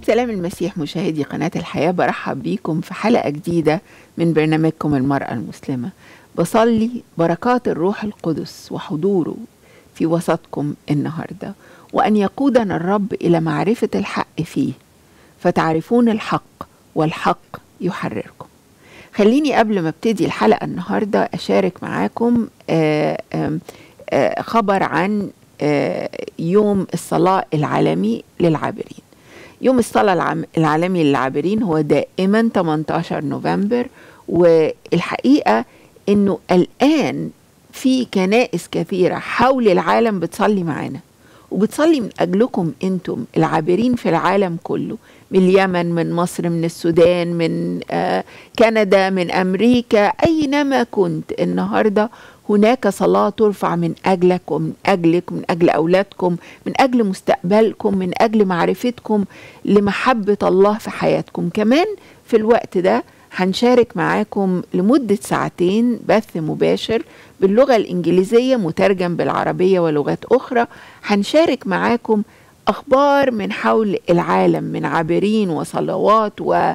سلام المسيح مشاهدي قناة الحياة برحب بيكم في حلقة جديدة من برنامجكم المرأة المسلمة بصلي بركات الروح القدس وحضوره في وسطكم النهاردة وأن يقودنا الرب إلى معرفة الحق فيه فتعرفون الحق والحق يحرركم خليني قبل ما ابتدي الحلقة النهاردة أشارك معاكم آآ آآ خبر عن يوم الصلاة العالمي للعابرين يوم الصلاة العالمي للعابرين هو دائما 18 نوفمبر والحقيقة انه الآن في كنائس كثيرة حول العالم بتصلي معانا وبتصلي من أجلكم أنتم العابرين في العالم كله من اليمن من مصر من السودان من آه كندا من أمريكا أينما كنت النهاردة هناك صلاة ترفع من أجلك ومن أجلك من أجل أولادكم من أجل مستقبلكم من أجل معرفتكم لمحبة الله في حياتكم كمان في الوقت ده هنشارك معاكم لمدة ساعتين بث مباشر باللغة الإنجليزية مترجم بالعربية ولغات أخرى هنشارك معاكم أخبار من حول العالم من عابرين وصلوات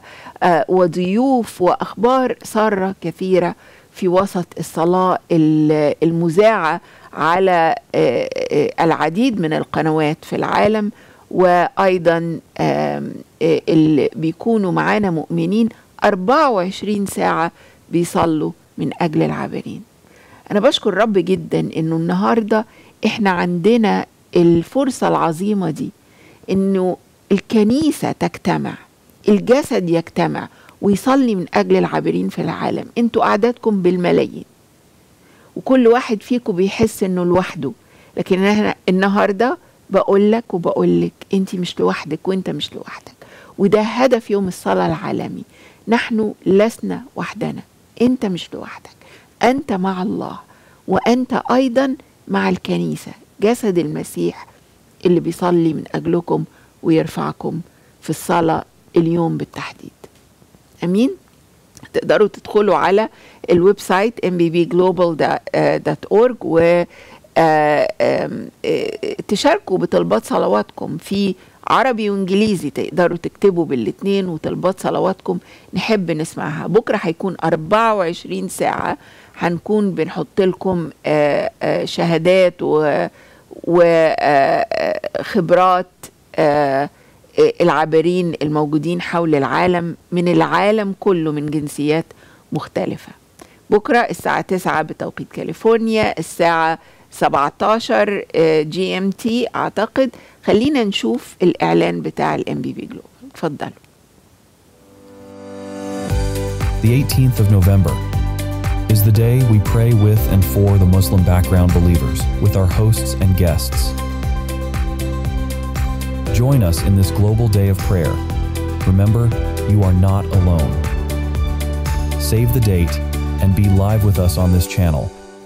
وضيوف وأخبار سارة كثيرة في وسط الصلاة المذاعة على العديد من القنوات في العالم وأيضا اللي بيكونوا معانا مؤمنين 24 ساعة بيصلوا من أجل العابرين أنا بشكر رب جدا إنه النهاردة إحنا عندنا الفرصة العظيمة دي إنه الكنيسة تجتمع الجسد يجتمع ويصلي من أجل العابرين في العالم انتوا أعدادكم بالملايين وكل واحد فيكم بيحس إنه لوحده لكن أنا النهاردة بقول لك وبقول لك أنت مش لوحدك وأنت مش لوحدك وده هدف يوم الصلاة العالمي نحن لسنا وحدنا أنت مش لوحدك أنت مع الله وأنت أيضا مع الكنيسة جسد المسيح اللي بيصلي من أجلكم ويرفعكم في الصلاة اليوم بالتحديد امين تقدروا تدخلوا على الويب سايت mbbglobal.org و تشاركوا بطلبات صلواتكم في عربي وانجليزي تقدروا تكتبوا بالاثنين وطلبات صلواتكم نحب نسمعها بكره هيكون 24 ساعه هنكون بنحط لكم شهادات وخبرات العابرين الموجودين حول العالم من العالم كله من جنسيات مختلفة بكرة الساعة 9 بتوقيت كاليفورنيا الساعة 17 جي ام تي اعتقد خلينا نشوف الاعلان بتاع الام بي بي جلوبال اتفضلوا The 18th of November is the day we pray with and for the Muslim background believers with our hosts and guests. Join us in this global day of prayer. Remember, you are not alone. Save the date and be live with us on this channel.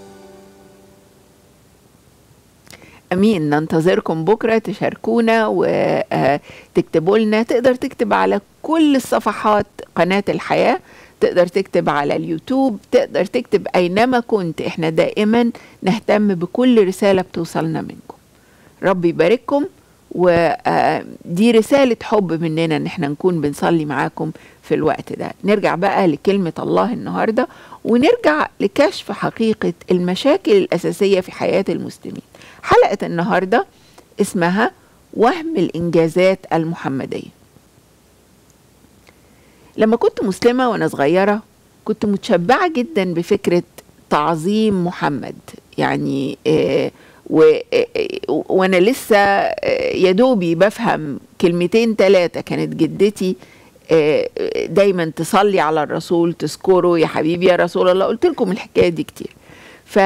امين ننتظركم بكره تشاركونا وتكتبوا لنا تقدر تكتب على كل الصفحات قناه الحياه تقدر تكتب على اليوتيوب تقدر تكتب اينما كنت احنا دائما نهتم بكل رساله بتوصلنا منكم رب يبارككم ودي رسالة حب مننا ان احنا نكون بنصلي معاكم في الوقت ده نرجع بقى لكلمة الله النهاردة ونرجع لكشف حقيقة المشاكل الأساسية في حياة المسلمين حلقة النهاردة اسمها وهم الإنجازات المحمدية لما كنت مسلمة وأنا صغيرة كنت متشبعة جدا بفكرة تعظيم محمد يعني آه و... وانا لسه يا دوبي بفهم كلمتين ثلاثه كانت جدتي دايما تصلي على الرسول تذكره يا حبيبي يا رسول الله قلت لكم الحكايه دي كتير ف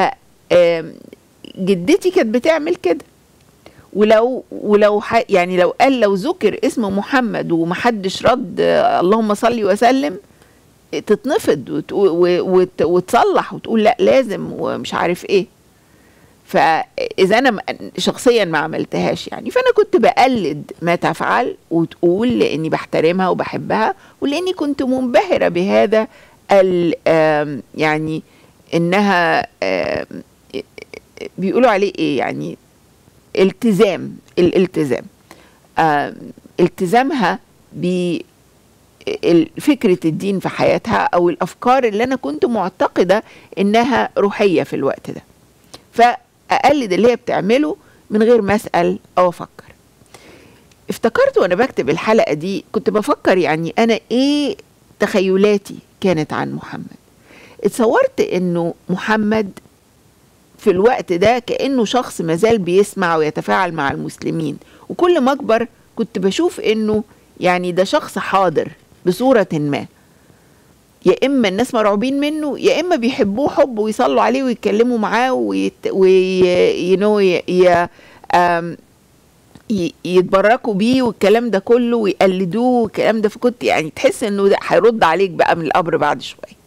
جدتي كانت بتعمل كده ولو ولو يعني لو قال لو ذكر اسم محمد ومحدش رد اللهم صل وسلم تتنفض وت... وت... وتصلح وتقول لا لازم ومش عارف ايه فاذا انا شخصيا ما عملتهاش يعني فانا كنت بقلد ما تفعل وتقول لاني بحترمها وبحبها ولاني كنت منبهره بهذا ال يعني انها بيقولوا عليه ايه يعني التزام الالتزام التزامها بفكرة الدين في حياتها أو الأفكار اللي أنا كنت معتقدة إنها روحية في الوقت ده فأقلد اللي هي بتعمله من غير ما أسأل أو أفكر افتكرت وأنا بكتب الحلقة دي كنت بفكر يعني أنا إيه تخيلاتي كانت عن محمد اتصورت إنه محمد في الوقت ده كأنه شخص مازال بيسمع ويتفاعل مع المسلمين وكل ما أكبر كنت بشوف إنه يعني ده شخص حاضر بصورة ما يا إما الناس مرعوبين منه يا إما بيحبوه حب ويصلوا عليه ويتكلموا معاه ويت... وي... ينو ي... ي... آم... ي... يتبركوا بيه والكلام ده كله ويقلدوه والكلام ده فكنت يعني تحس إنه ده هيرد عليك بقى من القبر بعد شوية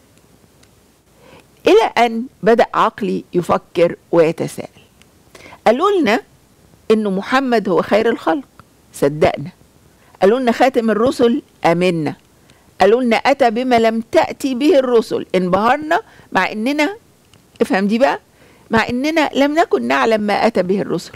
إلى أن بدأ عقلي يفكر ويتساءل قالوا لنا إنه محمد هو خير الخلق صدقنا قالوا لنا خاتم الرسل آمنا قالوا لنا أتى بما لم تأتي به الرسل انبهرنا مع إننا افهم دي بقى مع إننا لم نكن نعلم ما أتى به الرسل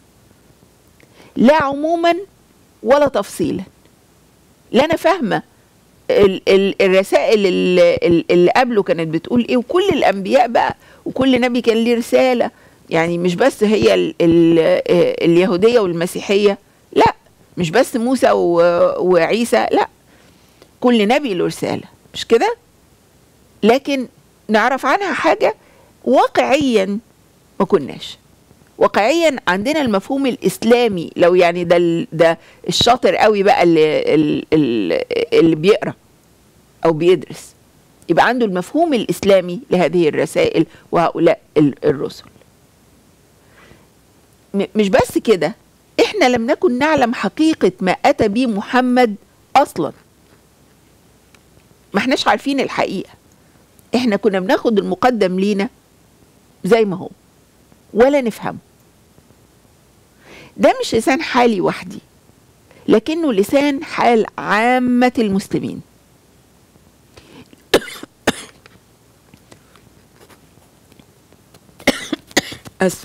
لا عموما ولا تفصيلا لا أنا فاهمة ال- ال- الرسائل اللي, اللي قبله كانت بتقول ايه وكل الانبياء بقى وكل نبي كان ليه رساله يعني مش بس هي ال ال اليهوديه والمسيحيه لا مش بس موسى و- وعيسى لا كل نبي له رساله مش كده لكن نعرف عنها حاجه واقعيا ما كناش واقعيا عندنا المفهوم الاسلامي لو يعني ده ال- ده الشاطر قوي بقى اللي اللي, اللي بيقرا او بيدرس يبقى عنده المفهوم الاسلامي لهذه الرسائل وهؤلاء ال- الرسل م- مش بس كده احنا لم نكن نعلم حقيقه ما اتى به محمد اصلا ما احناش عارفين الحقيقه احنا كنا بناخد المقدم لينا زي ما هو ولا نفهمه ده مش لسان حالي وحدي لكنه لسان حال عامة المسلمين أسف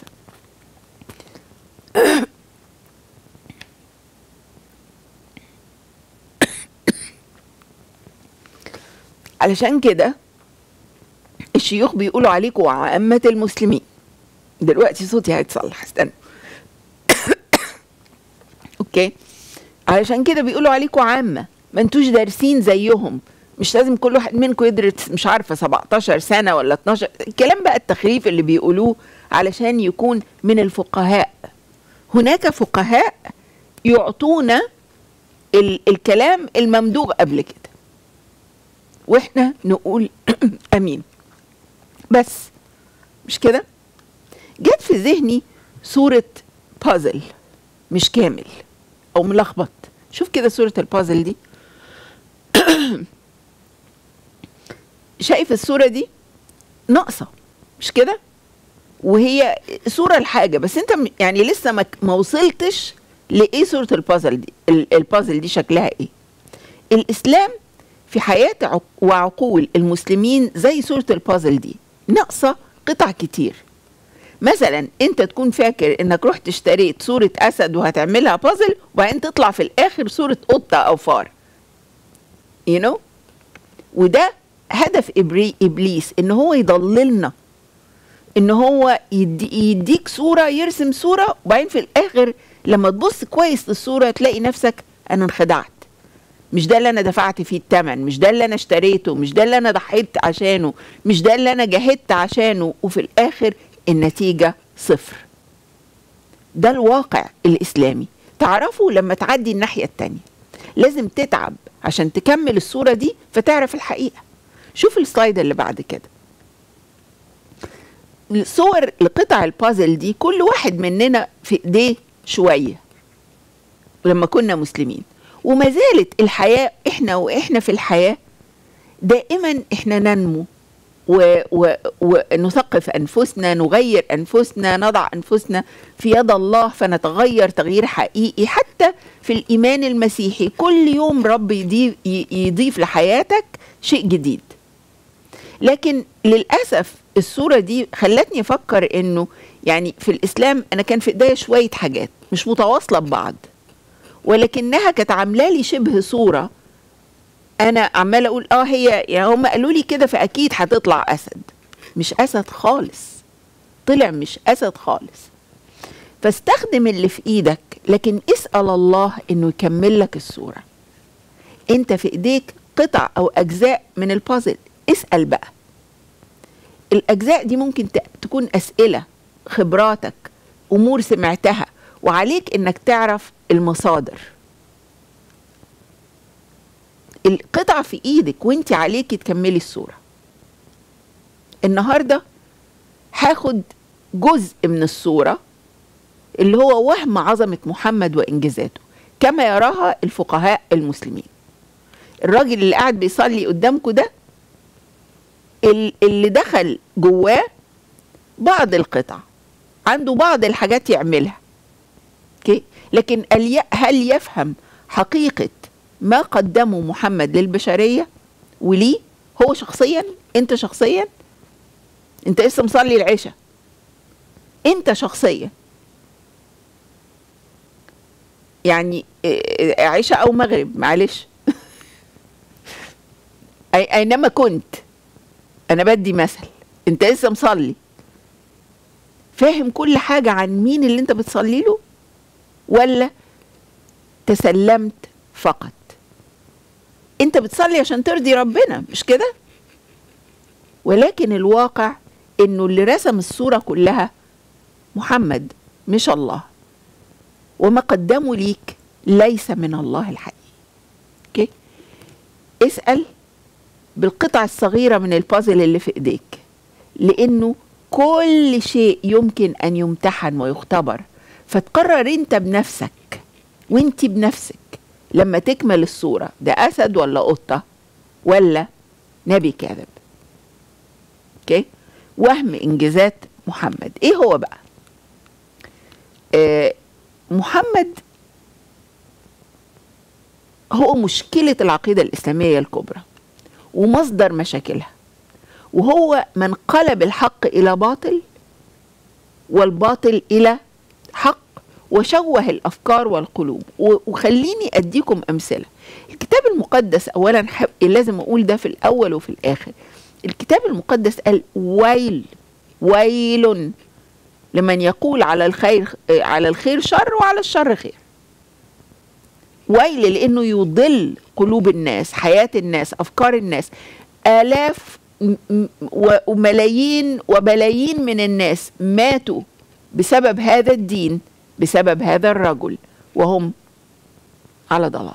علشان كده الشيوخ بيقولوا عليكم عامة المسلمين دلوقتي صوتي هيتصلح استنى اوكي علشان كده بيقولوا عليكم عامة ما انتوش دارسين زيهم مش لازم كل واحد منكم يدرس مش عارفة 17 سنة ولا 12 الكلام بقى التخريف اللي بيقولوه علشان يكون من الفقهاء هناك فقهاء يعطونا ال الكلام الممدوغ قبل كده واحنا نقول امين بس مش كده جت في ذهني صورة بازل مش كامل او ملخبط شوف كده صورة البازل دي شايف الصورة دي ناقصة مش كده وهي صورة الحاجة بس انت م- يعني لسه ما ك- ما وصلتش لايه صورة البازل دي ال- البازل دي شكلها ايه الاسلام في حياة عق- وعقول المسلمين زي صورة البازل دي ناقصة قطع كتير مثلا انت تكون فاكر انك رحت اشتريت صورة اسد وهتعملها بازل وبعدين تطلع في الاخر صورة قطة او فار you know وده هدف إبري ابليس ان هو يضللنا ان هو يدي يديك صورة يرسم صورة وبعدين في الاخر لما تبص كويس للصورة تلاقي نفسك انا انخدعت مش ده اللي انا دفعت فيه الثمن مش ده اللي انا اشتريته مش ده اللي انا ضحيت عشانه مش ده اللي انا جاهدت عشانه وفي الاخر النتيجة صفر ده الواقع الاسلامي تعرفه لما تعدي الناحية التانية لازم تتعب عشان تكمل الصورة دي فتعرف الحقيقة شوف السلايد اللي بعد كده صور لقطع البازل دي كل واحد مننا في ايديه شوية لما كنا مسلمين وما زالت الحياة احنا واحنا في الحياة دائما احنا ننمو و- و- ونثقف انفسنا نغير انفسنا نضع انفسنا في يد الله فنتغير تغيير حقيقي حتى في الايمان المسيحي كل يوم رب يضيف, يضيف لحياتك شيء جديد لكن للاسف الصوره دي خلتني افكر انه يعني في الاسلام انا كان في ايديا شويه حاجات مش متواصله ببعض ولكنها كانت عامله لي شبه صوره انا عماله اقول اه هي يعني هم قالوا لي كده فاكيد هتطلع اسد مش اسد خالص طلع مش اسد خالص فاستخدم اللي في ايدك لكن اسال الله انه يكمل لك الصوره انت في ايديك قطع او اجزاء من البازل اسال بقى الاجزاء دي ممكن ت- تكون اسئله خبراتك امور سمعتها وعليك انك تعرف المصادر القطعة في ايدك وانت عليكي تكملي الصورة النهاردة هاخد جزء من الصورة اللي هو وهم عظمة محمد وإنجازاته كما يراها الفقهاء المسلمين الراجل اللي قاعد بيصلي قدامكم ده ال- اللي دخل جواه بعض القطع عنده بعض الحاجات يعملها اوكي لكن الي- هل يفهم حقيقة ما قدمه محمد للبشرية وليه هو شخصيا انت شخصيا انت لسه مصلي العشاء انت شخصيا يعني اه، عشاء او مغرب معلش أي اينما كنت انا بدي مثل انت لسه مصلي فاهم كل حاجة عن مين اللي انت بتصلي له ولا تسلمت فقط انت بتصلي عشان ترضي ربنا مش كده ولكن الواقع انه اللي رسم الصورة كلها محمد مش الله وما قدمه ليك ليس من الله الحقيقي اوكي اسأل بالقطع الصغيرة من البازل اللي في ايديك لانه كل شيء يمكن ان يمتحن ويختبر فتقرر انت بنفسك وانت بنفسك لما تكمل الصورة ده أسد ولا قطة ولا نبي كاذب اوكي وهم إنجازات محمد إيه هو بقى آه محمد هو مشكلة العقيدة الإسلامية الكبرى ومصدر مشاكلها وهو من قلب الحق إلى باطل والباطل إلى حق وشوه الافكار والقلوب و- وخليني اديكم امثله الكتاب المقدس اولا حب لازم اقول ده في الاول وفي الاخر الكتاب المقدس قال ويل ويل لمن يقول على الخير على الخير شر وعلى الشر خير ويل لانه يضل قلوب الناس حياه الناس افكار الناس الاف م- م- و- وملايين وبلايين من الناس ماتوا بسبب هذا الدين بسبب هذا الرجل وهم على ضلال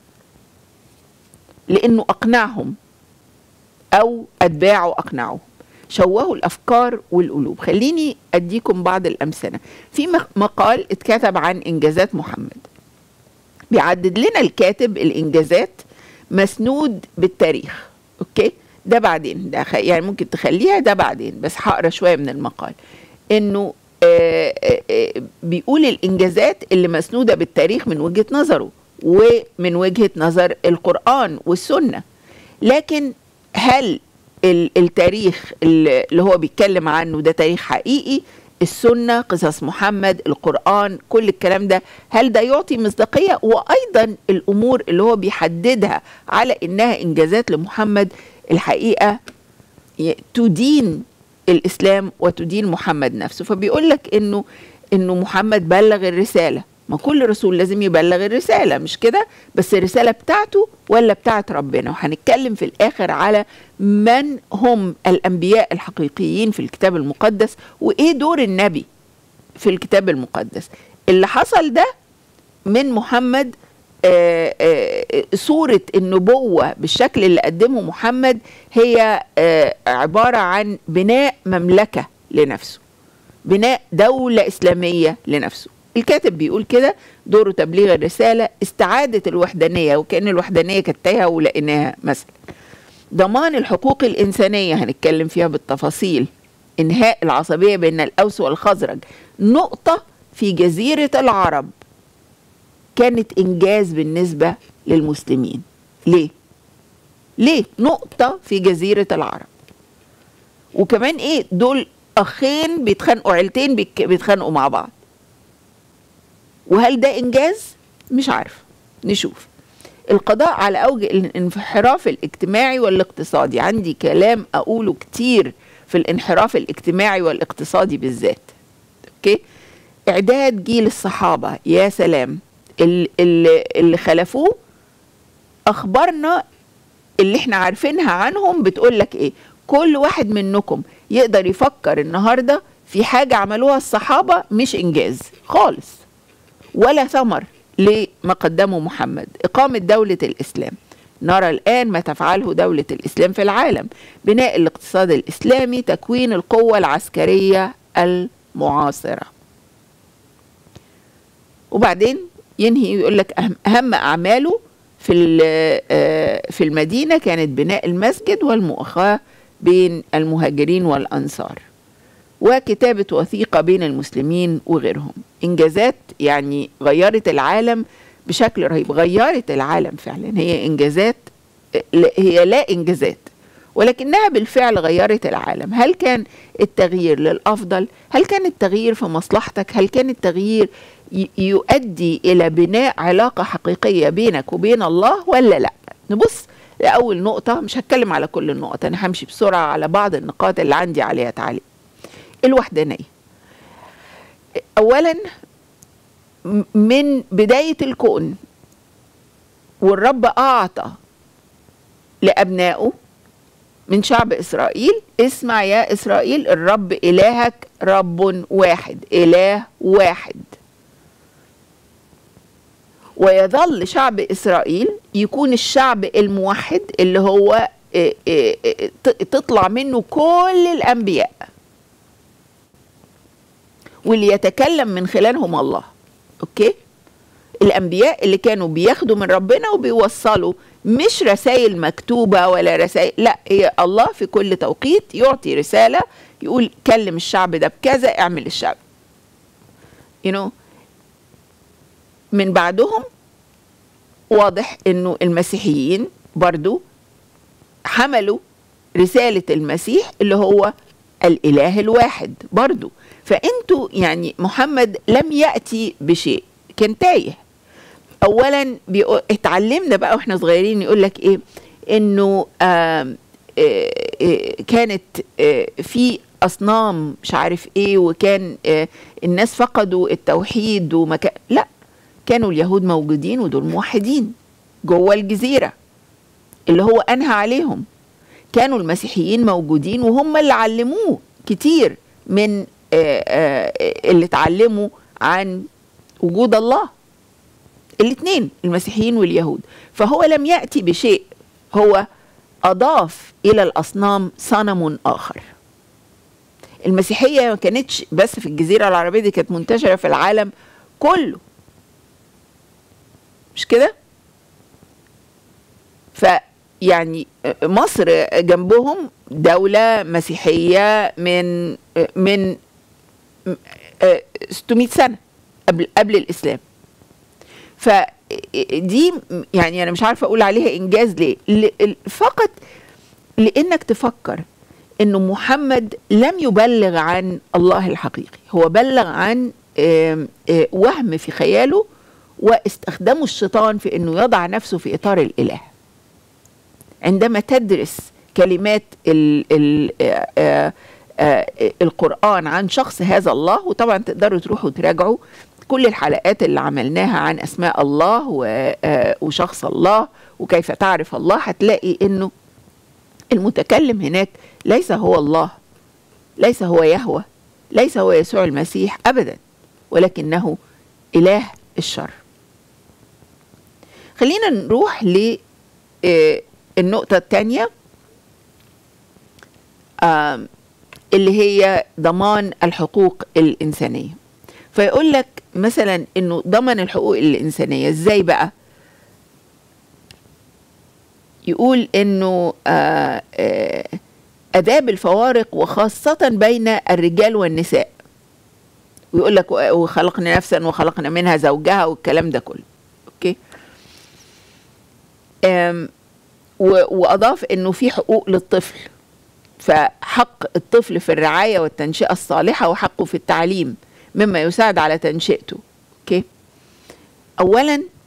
لانه اقنعهم او اتباعه اقنعوهم شوهوا الافكار والقلوب خليني اديكم بعض الامثله في مق- مقال اتكتب عن انجازات محمد بيعدد لنا الكاتب الانجازات مسنود بالتاريخ اوكي ده بعدين ده خ- يعني ممكن تخليها ده بعدين بس هقرا شويه من المقال انه آه، آه، آه، بيقول الانجازات اللي مسنوده بالتاريخ من وجهه نظره ومن وجهه نظر القران والسنه لكن هل ال- التاريخ اللي اللي هو بيتكلم عنه ده تاريخ حقيقي السنه قصص محمد القران كل الكلام ده هل ده يعطي مصداقيه وايضا الامور اللي هو بيحددها على انها انجازات لمحمد الحقيقه ي- تدين الاسلام وتدين محمد نفسه فبيقول لك انه انه محمد بلغ الرساله ما كل رسول لازم يبلغ الرساله مش كده بس الرساله بتاعته ولا بتاعت ربنا وهنتكلم في الاخر على من هم الانبياء الحقيقيين في الكتاب المقدس وايه دور النبي في الكتاب المقدس اللي حصل ده من محمد آه، آه، صورة النبوة بالشكل اللي قدمه محمد هي آه، عبارة عن بناء مملكة لنفسه بناء دولة إسلامية لنفسه الكاتب بيقول كده دوره تبليغ الرسالة استعادة الوحدانية وكأن الوحدانية كانت تايهة ولقيناها مثلا ضمان الحقوق الإنسانية هنتكلم فيها بالتفاصيل إنهاء العصبية بين الأوس والخزرج نقطة في جزيرة العرب كانت إنجاز بالنسبة للمسلمين ليه؟ ليه؟ نقطة في جزيرة العرب وكمان إيه؟ دول أخين بيتخانقوا عيلتين بيك- بيتخانقوا مع بعض وهل ده إنجاز؟ مش عارف نشوف القضاء على اوج الانحراف الاجتماعي والاقتصادي عندي كلام اقوله كتير في الانحراف الاجتماعي والاقتصادي بالذات اوكي اعداد جيل الصحابه يا سلام اللي, اللي, اللي خلفوه اخبارنا اللي احنا عارفينها عنهم بتقول لك ايه كل واحد منكم يقدر يفكر النهارده في حاجه عملوها الصحابه مش انجاز خالص ولا ثمر لما قدمه محمد إقامة دولة الإسلام نرى الآن ما تفعله دولة الإسلام في العالم بناء الاقتصاد الإسلامي تكوين القوة العسكرية المعاصرة وبعدين ينهي يقول لك أهم, أهم أعماله في في المدينة كانت بناء المسجد والمؤاخاة بين المهاجرين والأنصار وكتابة وثيقة بين المسلمين وغيرهم إنجازات يعني غيرت العالم بشكل رهيب غيرت العالم فعلا هي إنجازات هي لا إنجازات ولكنها بالفعل غيرت العالم هل كان التغيير للأفضل هل كان التغيير في مصلحتك هل كان التغيير يؤدي إلى بناء علاقة حقيقية بينك وبين الله ولا لا نبص لأول نقطة مش هتكلم على كل النقط أنا همشي بسرعة على بعض النقاط اللي عندي عليها تعليق الوحدانية أولا من بداية الكون والرب أعطى لأبنائه من شعب إسرائيل اسمع يا إسرائيل الرب إلهك رب واحد إله واحد ويظل شعب إسرائيل يكون الشعب الموحد اللي هو تطلع منه كل الأنبياء واللي يتكلم من خلالهم الله اوكي الانبياء اللي كانوا بياخدوا من ربنا وبيوصلوا مش رسائل مكتوبة ولا رسائل لا هي الله في كل توقيت يعطي رسالة يقول كلم الشعب ده بكذا اعمل الشعب you know من بعدهم واضح انه المسيحيين برضو حملوا رسالة المسيح اللي هو الإله الواحد برضو فأنتوا يعني محمد لم يأتي بشيء كان تايه أولا اتعلمنا بقى واحنا صغيرين يقول لك إيه إنه آآ آآ كانت آآ في أصنام مش عارف إيه وكان الناس فقدوا التوحيد ومكان لا كانوا اليهود موجودين ودول موحدين جوه الجزيرة اللي هو أنهى عليهم كانوا المسيحيين موجودين وهم اللي علموه كتير من اللي اتعلموا عن وجود الله الاثنين المسيحيين واليهود فهو لم يأتي بشيء هو أضاف إلى الأصنام صنم آخر المسيحية ما كانتش بس في الجزيرة العربية دي كانت منتشرة في العالم كله مش كده فيعني مصر جنبهم دولة مسيحية من من 600 سنة قبل قبل الإسلام فدي يعني أنا مش عارفة أقول عليها إنجاز ليه فقط لأنك تفكر انه محمد لم يبلغ عن الله الحقيقي هو بلغ عن وهم في خياله واستخدمه الشيطان في انه يضع نفسه في اطار الاله عندما تدرس كلمات ال ال القرآن عن شخص هذا الله وطبعا تقدروا تروحوا تراجعوا كل الحلقات اللي عملناها عن أسماء الله وشخص الله وكيف تعرف الله هتلاقي إنه المتكلم هناك ليس هو الله ليس هو يهوى ليس هو يسوع المسيح ابدا ولكنه اله الشر خلينا نروح للنقطة الثانية اللي هي ضمان الحقوق الإنسانية فيقول لك مثلا انه ضمن الحقوق الإنسانية ازاي بقى يقول انه آآ آآ اداب الفوارق وخاصه بين الرجال والنساء ويقول لك وخلقنا نفسا وخلقنا منها زوجها والكلام ده كله اوكي واضاف انه في حقوق للطفل فحق الطفل في الرعايه والتنشئه الصالحه وحقه في التعليم مما يساعد على تنشئته اوكي اولا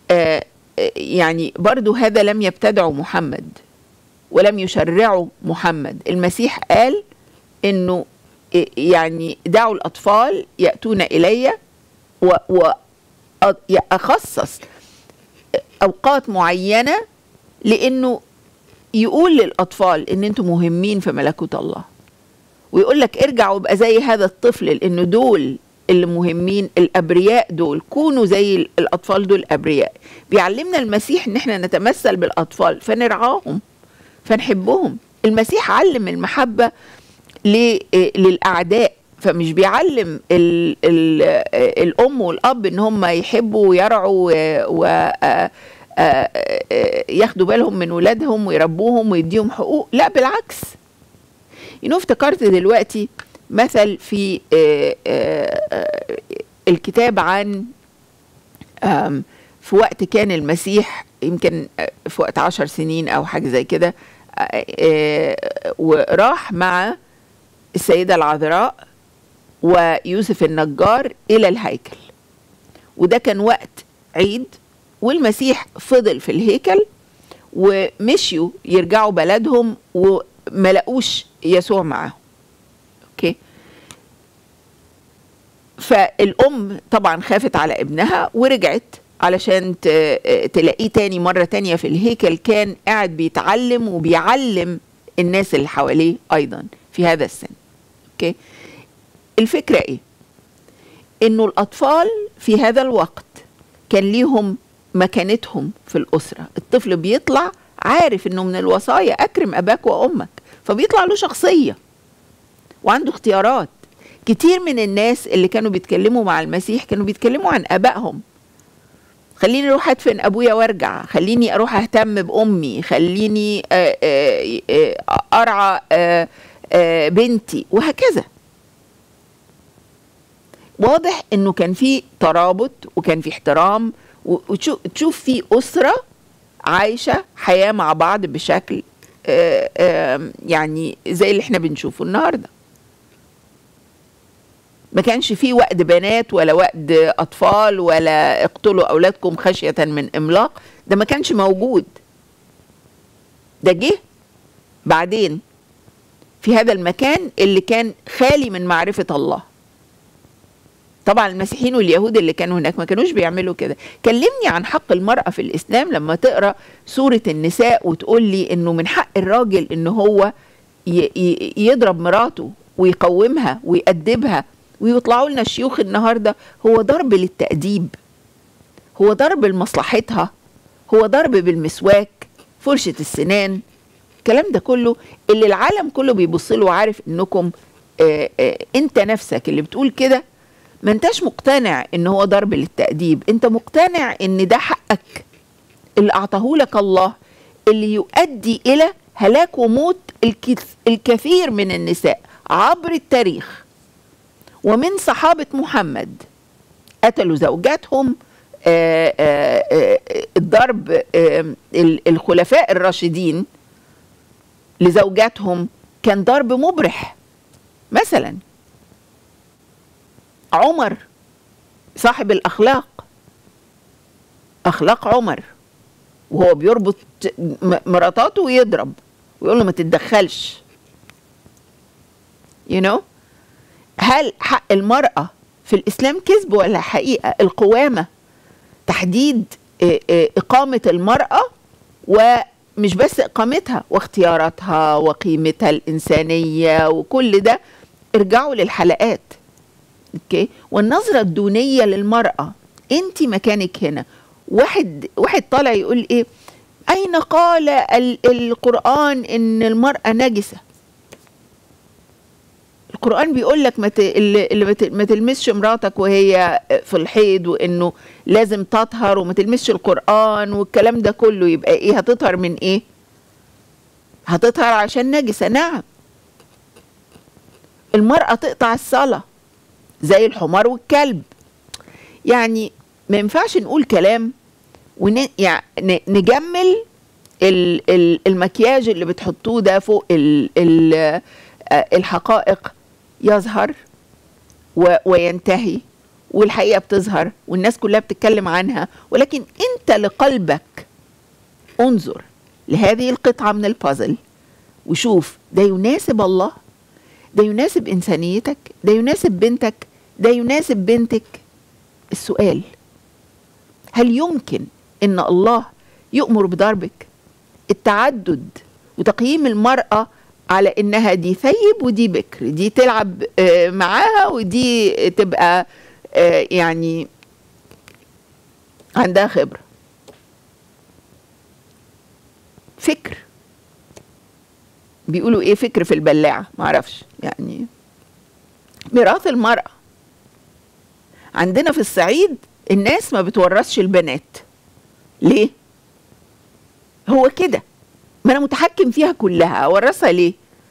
آه آه، يعني برضو هذا لم يبتدعه محمد ولم يشرعه محمد المسيح قال انه آه، يعني دعوا الاطفال ياتون الي واخصص اوقات معينه لانه يقول للاطفال ان انتم مهمين في ملكوت الله ويقول لك ارجع وابقى زي هذا الطفل لانه دول اللي مهمين الابرياء دول كونوا زي الاطفال دول ابرياء بيعلمنا المسيح ان احنا نتمثل بالاطفال فنرعاهم فنحبهم المسيح علم المحبه ل- للاعداء فمش بيعلم ال ال الام والاب ان هم يحبوا ويرعوا و- و آه، آه، آه، ياخدوا بالهم من ولادهم ويربوهم ويديهم حقوق لا بالعكس ينو افتكرت دلوقتي مثل في آه، آه، آه، الكتاب عن آم، في وقت كان المسيح يمكن آه، في وقت عشر سنين أو حاجة زي كده آه، آه، وراح مع السيدة العذراء ويوسف النجار إلى الهيكل وده كان وقت عيد والمسيح فضل في الهيكل ومشيوا يرجعوا بلدهم وما لقوش يسوع معاهم اوكي فالام طبعا خافت على ابنها ورجعت علشان ت- تلاقيه تاني مرة تانية في الهيكل كان قاعد بيتعلم وبيعلم الناس اللي حواليه أيضا في هذا السن أوكي الفكرة إيه إنه الأطفال في هذا الوقت كان ليهم مكانتهم في الأسرة الطفل بيطلع عارف إنه من الوصايا أكرم أباك وأمك فبيطلع له شخصية وعنده اختيارات كتير من الناس اللي كانوا بيتكلموا مع المسيح كانوا بيتكلموا عن ابائهم خليني اروح ادفن ابويا وارجع خليني اروح اهتم بامي خليني آه، آه، آه، ارعى آه، آه، بنتي وهكذا واضح انه كان في ترابط وكان في احترام وتشوف في اسره عايشه حياه مع بعض بشكل آه، آه، يعني زي اللي احنا بنشوفه النهارده ما كانش فيه وقت بنات ولا وقت اطفال ولا اقتلوا اولادكم خشيه من املاق ده ما كانش موجود ده جه بعدين في هذا المكان اللي كان خالي من معرفه الله طبعا المسيحيين واليهود اللي كانوا هناك ما كانوش بيعملوا كده كلمني عن حق المرأة في الإسلام لما تقرأ سورة النساء وتقول لي إنه من حق الراجل إنه هو ي- ي- يضرب مراته ويقومها ويأدبها ويطلعوا لنا الشيوخ النهارده هو ضرب للتأديب هو ضرب لمصلحتها هو ضرب بالمسواك فرشة السنان الكلام ده كله اللي العالم كله بيبص له وعارف انكم آه آه انت نفسك اللي بتقول كده ما انتش مقتنع ان هو ضرب للتأديب انت مقتنع ان ده حقك اللي اعطاه لك الله اللي يؤدي الى هلاك وموت الكث- الكثير من النساء عبر التاريخ ومن صحابة محمد قتلوا زوجاتهم آه، آه، آه، الضرب آه، ال- الخلفاء الراشدين لزوجاتهم كان ضرب مبرح مثلا عمر صاحب الأخلاق أخلاق عمر وهو بيربط م- مراتاته ويضرب ويقول له ما تتدخلش you know هل حق المرأة في الإسلام كذب ولا حقيقة القوامة تحديد آه، آه، إقامة المرأة ومش بس إقامتها واختياراتها وقيمتها الإنسانية وكل ده ارجعوا للحلقات اوكي والنظرة الدونية للمرأة انت مكانك هنا واحد واحد طالع يقول ايه اين قال ال- القرآن ان المرأة نجسة القرآن بيقول لك ما ت- اللي اللي ما ت- ما تلمسش مراتك وهي في الحيض وانه لازم تطهر وما تلمسش القرآن والكلام ده كله يبقى ايه هتطهر من ايه هتطهر عشان نجسة نعم المرأة تقطع الصلاة زي الحمار والكلب يعني ما ينفعش نقول كلام ون يعني نجمل ال ال المكياج اللي بتحطوه ده فوق ال ال آه، الحقائق يظهر و وينتهي والحقيقه بتظهر والناس كلها بتتكلم عنها ولكن انت لقلبك انظر لهذه القطعه من البازل وشوف ده يناسب الله ده يناسب انسانيتك ده يناسب بنتك ده يناسب بنتك السؤال هل يمكن ان الله يؤمر بضربك التعدد وتقييم المراه على انها دي ثيب ودي بكر دي تلعب آه، معاها ودي تبقى آه، يعني عندها خبره فكر بيقولوا ايه فكر في البلاعه معرفش يعني ميراث المراه عندنا في الصعيد الناس ما بتورثش البنات ليه هو كده ما انا متحكم فيها كلها اورثها ليه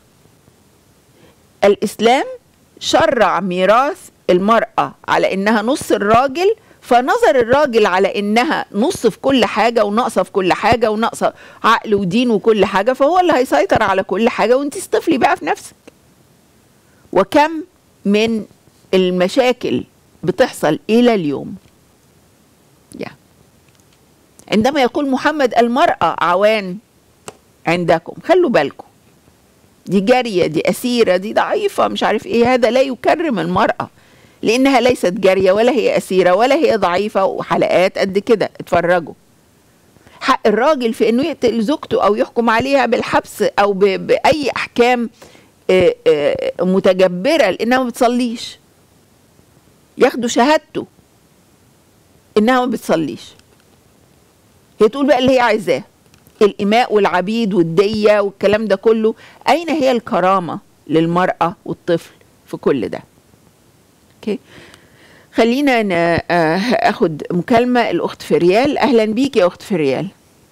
الاسلام شرع ميراث المراه على انها نص الراجل فنظر الراجل على انها نص في كل حاجه وناقصه في كل حاجه وناقصه عقل ودين وكل حاجه فهو اللي هيسيطر على كل حاجه وانت استفلي بقى في نفسك وكم من المشاكل بتحصل الى اليوم يا عندما يقول محمد المراه عوان عندكم خلوا بالكم دي جاريه دي اسيره دي ضعيفه مش عارف ايه هذا لا يكرم المراه لانها ليست جاريه ولا هي اسيره ولا هي ضعيفه وحلقات قد كده اتفرجوا حق الراجل في انه يقتل زوجته او يحكم عليها بالحبس او ب- باي احكام آه، آه، متجبره لانها ما بتصليش ياخدوا شهادته انها ما بتصليش هي تقول بقى اللي هي عايزاه الإماء والعبيد والدية والكلام ده كله أين هي الكرامة للمرأة والطفل في كل ده أوكي خلينا ن- آه، أخد مكالمة الأخت فريال أهلا بيك يا أخت فريال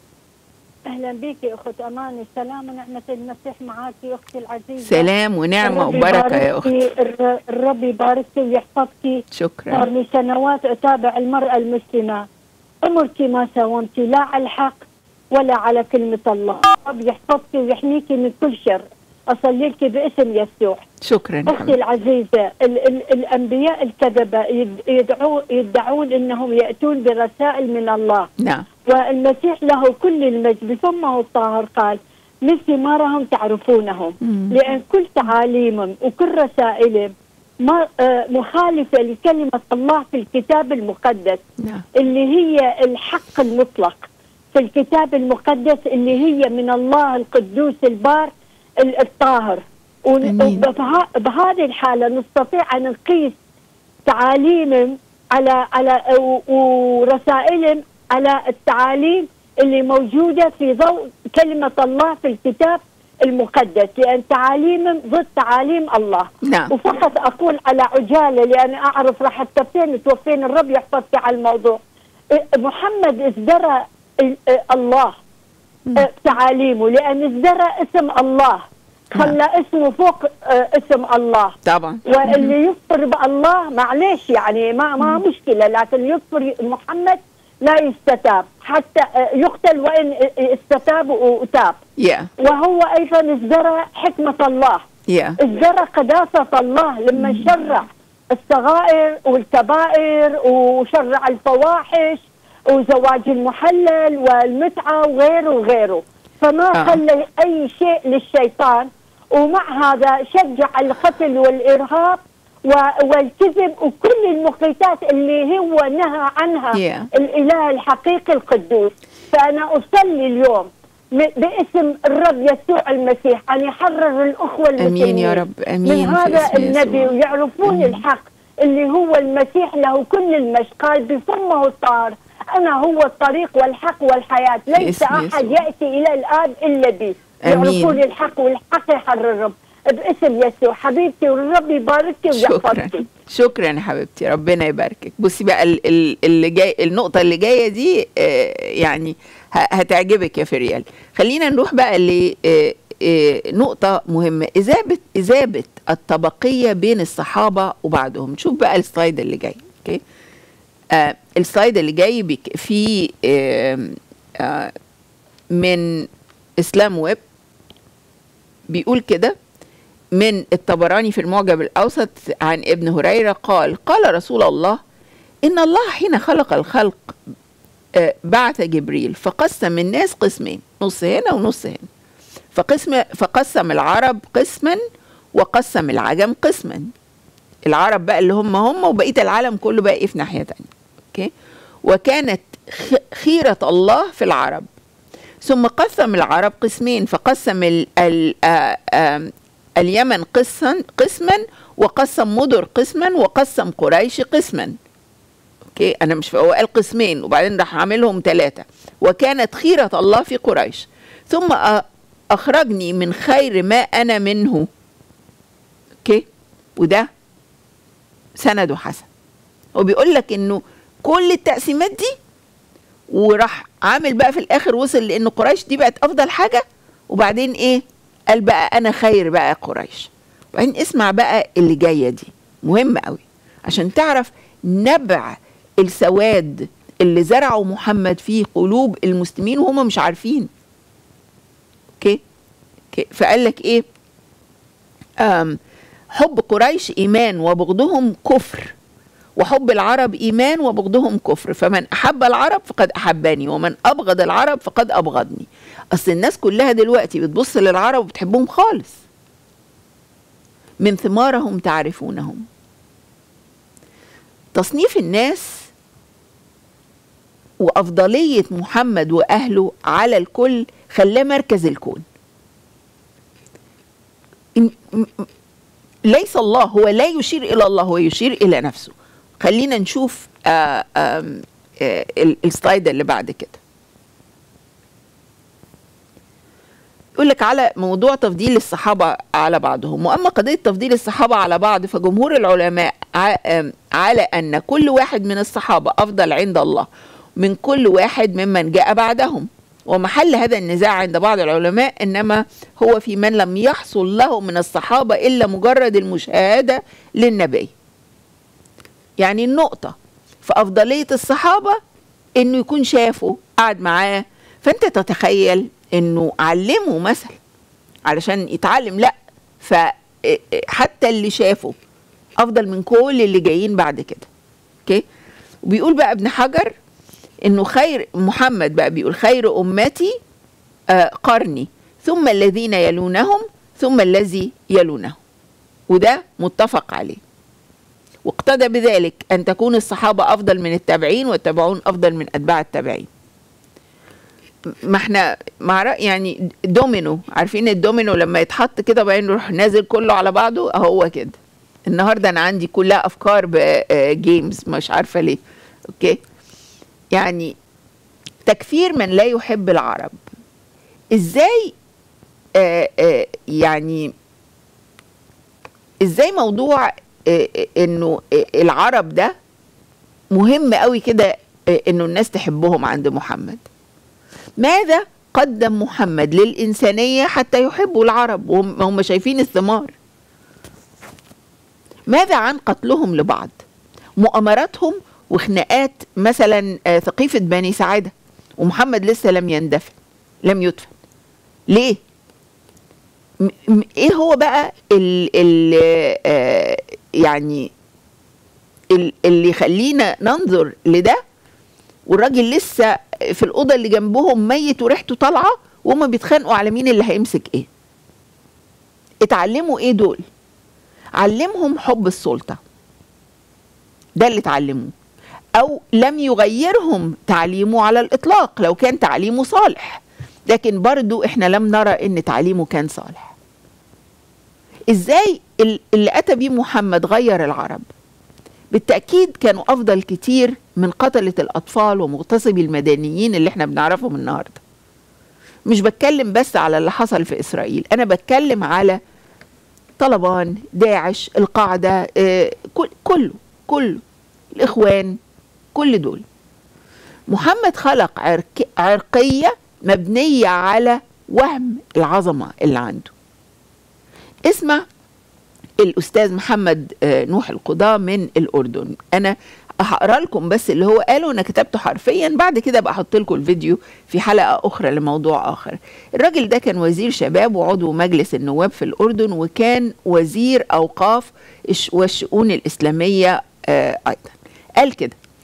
اهلا بك يا اخت امان السلام ونعمه المسيح معك يا اختي العزيزه سلام ونعمة الرب وبركة يا أخت يباركك، الر- الرب يباركك ويحفظك صار شكرا لي سنوات اتابع المراه المسلمه عمرك ما ساومتي لا على الحق ولا على كلمه الله الرب يحفظك ويحميك من كل شر اصلي لك باسم يسوع شكرا اختي حبيبي. العزيزه ال ال الانبياء الكذبه يد- يدعو يدعون انهم ياتون برسائل من الله نعم والمسيح له كل المجد بفمه الطاهر قال من ثمارهم تعرفونهم مم. لأن كل تعاليمهم وكل رسائلهم ما آه، مخالفة لكلمة الله في الكتاب المقدس نعم اللي هي الحق المطلق في الكتاب المقدس اللي هي من الله القدوس البار ال- الطاهر ون- أمين. وبها- بهذه الحالة نستطيع أن نقيس تعاليمهم على على و- ورسائلهم على التعاليم اللي موجودة في ضوء كلمة الله في الكتاب المقدس لأن تعاليمهم ضد تعاليم الله نعم وفقط اقول على عجاله لاني اعرف راح التفين توفين الرب يحفظك على الموضوع إيه، محمد ازدرى ال- إيه، الله مم. إيه، تعاليمه لان ازدرى اسم الله خلى اسمه فوق إيه، اسم الله طبعا واللي يكفر بالله معلش يعني ما ما مشكله لكن يكفر محمد لا يستتاب حتى إيه، يقتل وان إيه، استتاب وتاب يا وهو ايضا ازدرى حكمه الله يا ازدرى قداسة الله لما شرع الصغائر والكبائر وشرع الفواحش وزواج المحلل والمتعة وغيره وغيره فما آه. خلى أي شيء للشيطان ومع هذا شجع القتل والإرهاب و- والكذب وكل المقيتات اللي هو نهى عنها Yeah. الإله الحقيقي القدوس فأنا أصلي اليوم م- باسم الرب يسوع المسيح أن يحرر الأخوة المسلمين امين يا رب امين من في هذا اسم النبي يسوع. ويعرفون مم. الحق اللي هو المسيح له كل المجد قال بفمه الطاهر أنا هو الطريق والحق والحياة ليس اسم أحد يسوع. يأتي إلى الآب إلا بي آمين. يعرفون الحق والحق يحررهم باسم يسوع حبيبتي والرب يباركك شكرا ويحفظك شكرا يا حبيبتي ربنا يباركك بصي بقى ال- ال- اللي جاي النقطه اللي جايه دي آه، يعني ه- هتعجبك يا فريال خلينا نروح بقى لنقطه مهمه اذابه اذابه الطبقيه بين الصحابه وبعضهم شوف بقى السلايد اللي جاي اوكي آه السلايد اللي جاي بك في آه آه من اسلام ويب بيقول كده من الطبراني في المعجم الأوسط عن ابن هريرة قال قال رسول الله إن الله حين خلق الخلق آه، بعث جبريل فقسم الناس قسمين نص هنا ونص هنا فقسم فقسم العرب قسما وقسم العجم قسما العرب بقى اللي هم هم وبقيه العالم كله بقى ايه في ناحيه تانية اوكي وكانت خ- خيره الله في العرب ثم قسم العرب قسمين فقسم ال ال آ آ اليمن قسما قسما وقسم مدر قسما وقسم قريش قسما اوكي انا مش هو قال قسمين وبعدين راح عاملهم ثلاثه وكانت خيره الله في قريش ثم أ- اخرجني من خير ما انا منه اوكي وده سنده حسن وبيقول لك انه كل التقسيمات دي وراح عامل بقى في الاخر وصل لان قريش دي بقت افضل حاجه وبعدين ايه قال بقى انا خير بقى قريش وبعدين اسمع بقى اللي جايه دي مهم قوي عشان تعرف نبع السواد اللي زرعه محمد في قلوب المسلمين وهم مش عارفين اوكي اوكي فقال لك ايه أم حب قريش ايمان وبغضهم كفر وحب العرب ايمان وبغضهم كفر فمن احب العرب فقد احبني ومن ابغض العرب فقد ابغضني اصل الناس كلها دلوقتي بتبص للعرب وبتحبهم خالص من ثمارهم تعرفونهم تصنيف الناس وافضليه محمد واهله على الكل خلاه مركز الكون إن- م- م- ليس الله هو لا يشير الى الله هو يشير الى نفسه خلينا نشوف آه آم، آه ال- السلايد اللي بعد كده يقول لك على موضوع تفضيل الصحابة على بعضهم وأما قضية تفضيل الصحابة على بعض فجمهور العلماء ع- آم، على أن كل واحد من الصحابة أفضل عند الله من كل واحد ممن جاء بعدهم ومحل هذا النزاع عند بعض العلماء إنما هو في من لم يحصل له من الصحابة إلا مجرد المشاهدة للنبي يعني النقطة في أفضلية الصحابة إنه يكون شافه قعد معاه فأنت تتخيل إنه علمه مثل علشان يتعلم لا فحتى اللي شافه أفضل من كل اللي جايين بعد كده أوكي وبيقول بقى ابن حجر إنه خير محمد بقى بيقول خير أمتي آه، قرني ثم الذين يلونهم ثم الذي يلونه وده متفق عليه واقتدى بذلك أن تكون الصحابة أفضل من التابعين والتابعون أفضل من أتباع التابعين ما احنا مع رأي يعني دومينو عارفين الدومينو لما يتحط كده وبعدين يروح نازل كله على بعضه هو كده النهارده انا عندي كلها افكار بجيمز مش عارفه ليه اوكي يعني تكفير من لا يحب العرب ازاي آه آه يعني ازاي موضوع آه آه، انه آه العرب ده مهم قوي كده آه انه الناس تحبهم عند محمد ماذا قدم محمد للإنسانية حتى يحبوا العرب وهم هم شايفين الثمار ماذا عن قتلهم لبعض مؤامراتهم وخناقات مثلا آه، ثقيفة بني سعادة ومحمد لسه لم يندفن لم يدفن ليه م- م- ايه هو بقى ال ال آه، يعني ال- اللي يخلينا ننظر لده والراجل لسه في الأوضة اللي جنبهم ميت وريحته طالعة وهم بيتخانقوا على مين اللي هيمسك ايه اتعلموا ايه دول علمهم حب السلطة ده اللي اتعلموه او لم يغيرهم تعليمه على الاطلاق لو كان تعليمه صالح لكن برضو احنا لم نرى ان تعليمه كان صالح ازاي ال- اللي اتى بيه محمد غير العرب بالتأكيد كانوا أفضل كتير من قتلة الأطفال ومغتصبي المدنيين اللي احنا بنعرفهم النهاردة مش بتكلم بس على اللي حصل في إسرائيل أنا بتكلم على طلبان داعش القاعدة آه، كل كله كله الإخوان كل دول محمد خلق عرك عرقية مبنية على وهم العظمة اللي عنده اسمع الاستاذ محمد آه، نوح القضاة من الاردن انا هقرا لكم بس اللي هو قاله انا كتبته حرفيا بعد كده بقى احط لكم الفيديو في حلقه اخرى لموضوع اخر الراجل ده كان وزير شباب وعضو مجلس النواب في الاردن وكان وزير اوقاف الش- والشؤون الاسلاميه آه، ايضا قال كده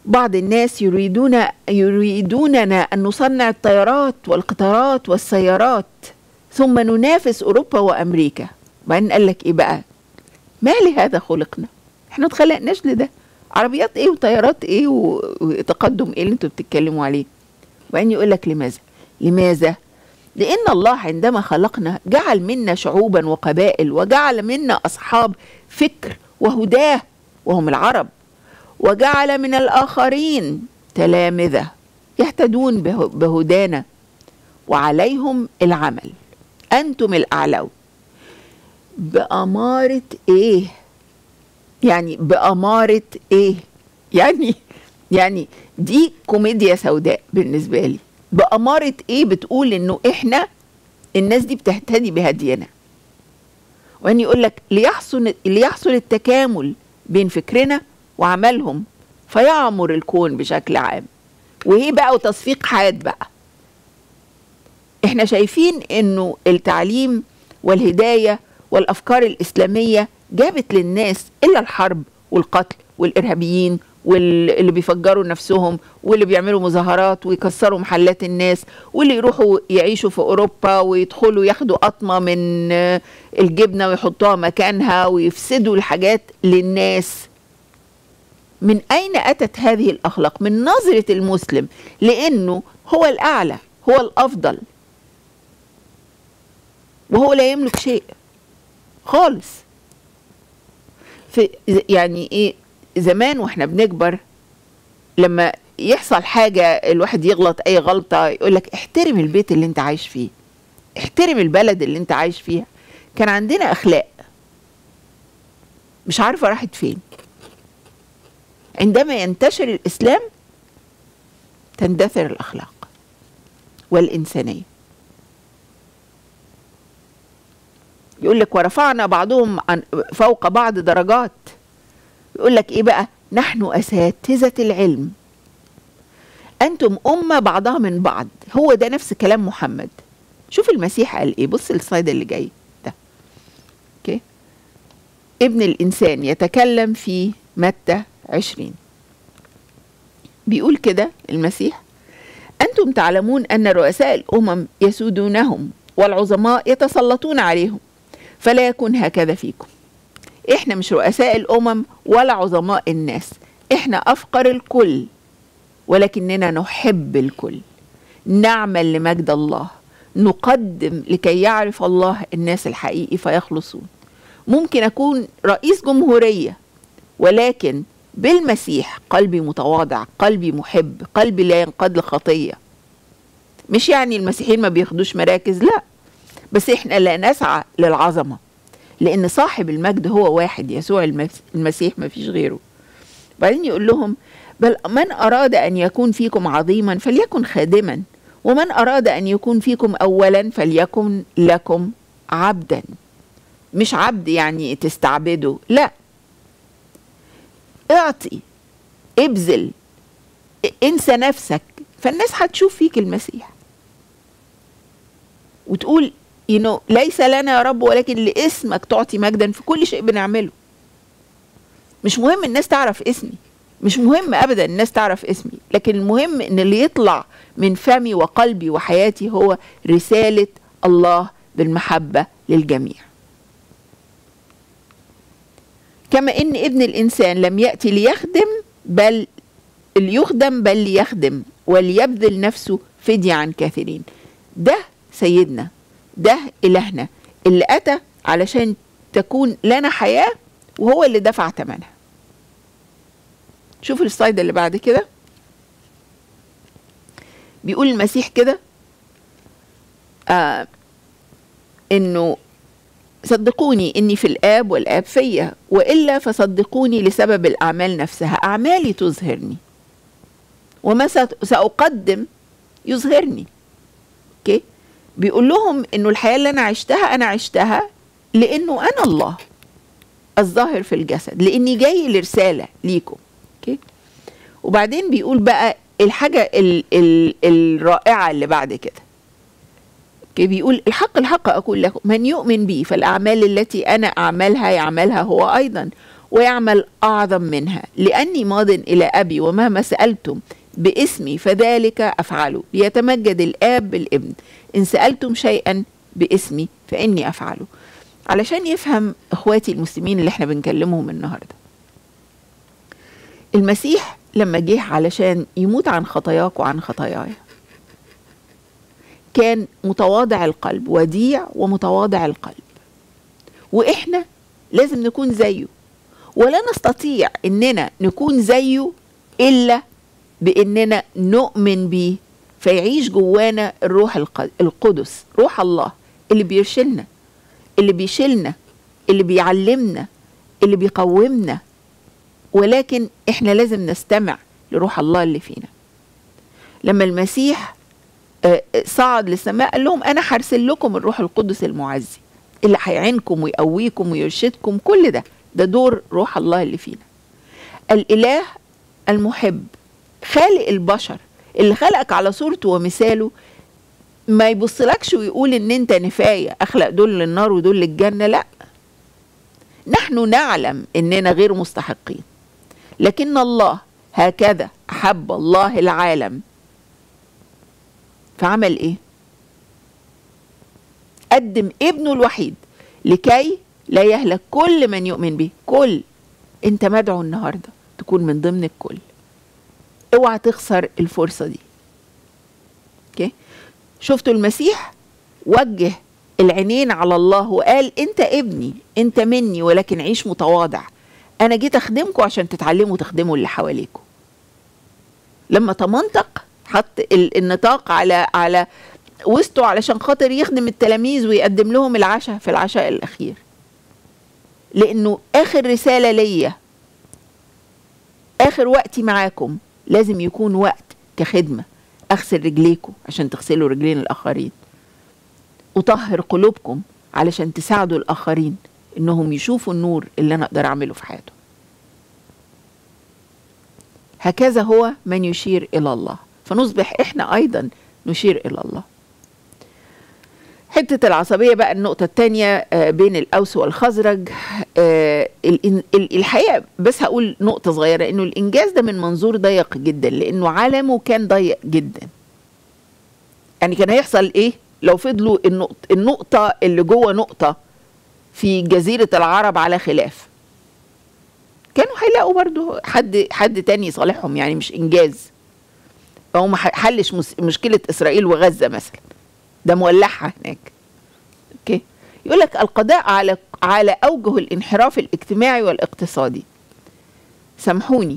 بعض الناس يريدون يريدوننا ان نصنع الطيارات والقطارات والسيارات ثم ننافس اوروبا وامريكا بعدين قال لك ايه بقى ما لهذا خلقنا احنا ما اتخلقناش لده عربيات ايه وطيارات ايه و- وتقدم ايه اللي انتوا بتتكلموا عليه وبعدين يقول لك لماذا لماذا لان الله عندما خلقنا جعل منا شعوبا وقبائل وجعل منا اصحاب فكر وهداه وهم العرب وجعل من الاخرين تلامذه يهتدون به- بهدانا وعليهم العمل انتم الاعلون بأمارة ايه يعني بأمارة ايه يعني يعني دي كوميديا سوداء بالنسبة لي بأمارة ايه بتقول انه احنا الناس دي بتهتدي بهدينا وان يقول لك ليحصل ليحصل التكامل بين فكرنا وعملهم فيعمر الكون بشكل عام وايه بقى وتصفيق حاد بقى احنا شايفين انه التعليم والهدايه والافكار الاسلاميه جابت للناس الا الحرب والقتل والارهابيين واللي بيفجروا نفسهم واللي بيعملوا مظاهرات ويكسروا محلات الناس واللي يروحوا يعيشوا في اوروبا ويدخلوا ياخدوا قطمه من آه، الجبنه ويحطوها مكانها ويفسدوا الحاجات للناس من اين اتت هذه الاخلاق من نظره المسلم لانه هو الاعلى هو الافضل وهو لا يملك شيء خالص في يعني ايه زمان واحنا بنكبر لما يحصل حاجة الواحد يغلط أي غلطة يقول لك احترم البيت اللي أنت عايش فيه احترم البلد اللي أنت عايش فيها كان عندنا أخلاق مش عارفة راحت فين عندما ينتشر الإسلام تندثر الأخلاق والإنسانية يقول لك ورفعنا بعضهم عن فوق بعض درجات يقول لك ايه بقى نحن اساتذه العلم انتم امه بعضها من بعض هو ده نفس كلام محمد شوف المسيح قال ايه بص السلايد اللي جاي ده اوكي ابن الانسان يتكلم في متى عشرين بيقول كده المسيح انتم تعلمون ان رؤساء الامم يسودونهم والعظماء يتسلطون عليهم فلا يكن هكذا فيكم احنا مش رؤساء الامم ولا عظماء الناس احنا افقر الكل ولكننا نحب الكل نعمل لمجد الله نقدم لكي يعرف الله الناس الحقيقي فيخلصون ممكن اكون رئيس جمهوريه ولكن بالمسيح قلبي متواضع قلبي محب قلبي لا ينقاد لخطيه مش يعني المسيحيين ما بياخدوش مراكز لا بس احنا لا نسعى للعظمه لان صاحب المجد هو واحد يسوع المس- المسيح ما فيش غيره بعدين يقول لهم بل من اراد ان يكون فيكم عظيما فليكن خادما ومن اراد ان يكون فيكم اولا فليكن لكم عبدا مش عبد يعني تستعبده لا اعطي ابذل انسى نفسك فالناس هتشوف فيك المسيح وتقول you know, ليس لنا يا رب ولكن لاسمك تعطي مجدا في كل شيء بنعمله مش مهم الناس تعرف اسمي مش مهم ابدا الناس تعرف اسمي لكن المهم ان اللي يطلع من فمي وقلبي وحياتي هو رسالة الله بالمحبة للجميع كما ان ابن الانسان لم يأتي ليخدم بل ليخدم بل ليخدم وليبذل نفسه فدية عن كثيرين ده سيدنا ده إلهنا اللي أتى علشان تكون لنا حياة وهو اللي دفع ثمنها شوف السلايد اللي بعد كده بيقول المسيح كده آه انه صدقوني اني في الاب والاب فيا والا فصدقوني لسبب الاعمال نفسها اعمالي تظهرني وما سأ- ساقدم يظهرني اوكي بيقول لهم انه الحياه اللي انا عشتها انا عشتها لانه انا الله الظاهر في الجسد لاني جاي لرساله ليكم اوكي وبعدين بيقول بقى الحاجه ال ال الرائعه اللي بعد كده اوكي بيقول الحق الحق اقول لكم من يؤمن بي فالاعمال التي انا اعملها يعملها هو ايضا ويعمل أعظم منها لأني ماض إلى أبي ومهما سألتم باسمي فذلك أفعله ليتمجد الآب بالابن إن سألتم شيئا باسمي فإني أفعله علشان يفهم إخواتي المسلمين اللي احنا بنكلمهم النهاردة المسيح لما جه علشان يموت عن خطاياك وعن خطاياي كان متواضع القلب وديع ومتواضع القلب واحنا لازم نكون زيه ولا نستطيع اننا نكون زيه الا باننا نؤمن بيه فيعيش جوانا الروح الق- القدس روح الله اللي بيرشلنا اللي بيشيلنا اللي بيعلمنا اللي بيقومنا ولكن احنا لازم نستمع لروح الله اللي فينا لما المسيح آه، آه، صعد للسماء قال لهم انا هرسل لكم الروح القدس المعزي اللي هيعينكم ويقويكم ويرشدكم كل ده ده دور روح الله اللي فينا الاله المحب خالق البشر اللي خلقك على صورته ومثاله ما يبصلكش ويقول ان انت نفايه اخلق دول للنار ودول للجنه لا نحن نعلم اننا غير مستحقين لكن الله هكذا احب الله العالم فعمل ايه قدم ابنه الوحيد لكي لا يهلك كل من يؤمن به كل انت مدعو النهارده تكون من ضمن الكل اوعى تخسر الفرصه دي اوكي شفتوا المسيح وجه العينين على الله وقال انت ابني انت مني ولكن عيش متواضع انا جيت اخدمكم عشان تتعلموا تخدموا اللي حواليكم لما تمنطق حط ال- النطاق على على وسطه علشان خاطر يخدم التلاميذ ويقدم لهم العشاء في العشاء الاخير لانه اخر رساله ليا اخر وقتي معاكم لازم يكون وقت كخدمه اغسل رجليكم عشان تغسلوا رجلين الاخرين اطهر قلوبكم علشان تساعدوا الاخرين انهم يشوفوا النور اللي انا اقدر اعمله في حياتهم هكذا هو من يشير الى الله فنصبح احنا ايضا نشير الى الله حتة العصبية بقى النقطة التانية آه، بين الأوس والخزرج آه، الإن- ال- الحقيقة بس هقول نقطة صغيرة إنه الإنجاز ده من منظور ضيق جدا لأنه عالمه كان ضيق جدا يعني كان هيحصل إيه لو فضلوا النقطة, النقطة اللي جوه نقطة في جزيرة العرب على خلاف كانوا هيلاقوا برضو حد حد تاني يصالحهم يعني مش إنجاز هو ما حلش مس- مشكلة إسرائيل وغزة مثلا ده مولعها هناك اوكي يقول لك القضاء على على اوجه الانحراف الاجتماعي والاقتصادي سامحوني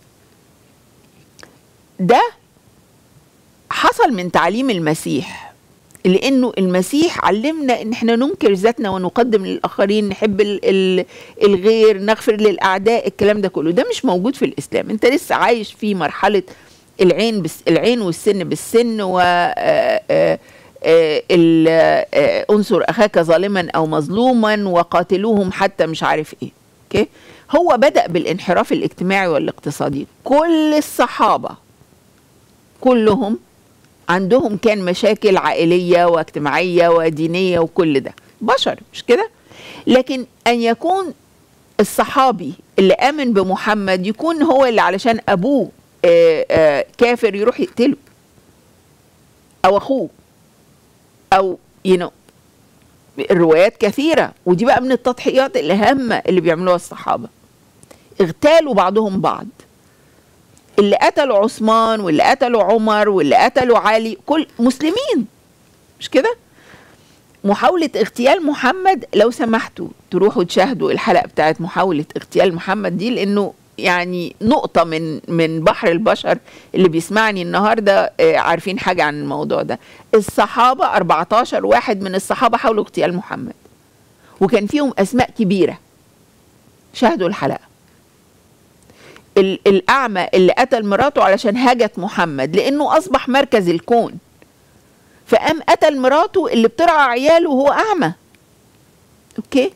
ده حصل من تعليم المسيح لانه المسيح علمنا ان احنا ننكر ذاتنا ونقدم للاخرين نحب ال ال الغير نغفر للاعداء الكلام ده كله ده مش موجود في الاسلام انت لسه عايش في مرحله العين بس العين والسن بالسن و آه، آه، آه، ال- آه، انصر اخاك ظالما او مظلوما وقاتلوهم حتى مش عارف ايه اوكي هو بدا بالانحراف الاجتماعي والاقتصادي كل الصحابه كلهم عندهم كان مشاكل عائليه واجتماعيه ودينيه وكل ده بشر مش كده لكن ان يكون الصحابي اللي امن بمحمد يكون هو اللي علشان ابوه آه، آه، كافر يروح يقتله او اخوه او you know الروايات كثيره ودي بقى من التضحيات الهامه اللي بيعملوها الصحابه اغتالوا بعضهم بعض اللي قتلوا عثمان واللي قتلوا عمر واللي قتلوا علي كل مسلمين مش كده محاولة اغتيال محمد لو سمحتوا تروحوا تشاهدوا الحلقة بتاعت محاولة اغتيال محمد دي لأنه يعني نقطة من من بحر البشر اللي بيسمعني النهاردة آه، عارفين حاجة عن الموضوع ده الصحابة 14 واحد من الصحابة حاولوا اغتيال محمد وكان فيهم أسماء كبيرة شاهدوا الحلقة ال- الأعمى اللي قتل مراته علشان هاجت محمد لأنه أصبح مركز الكون فقام قتل مراته اللي بترعى عياله وهو أعمى أوكي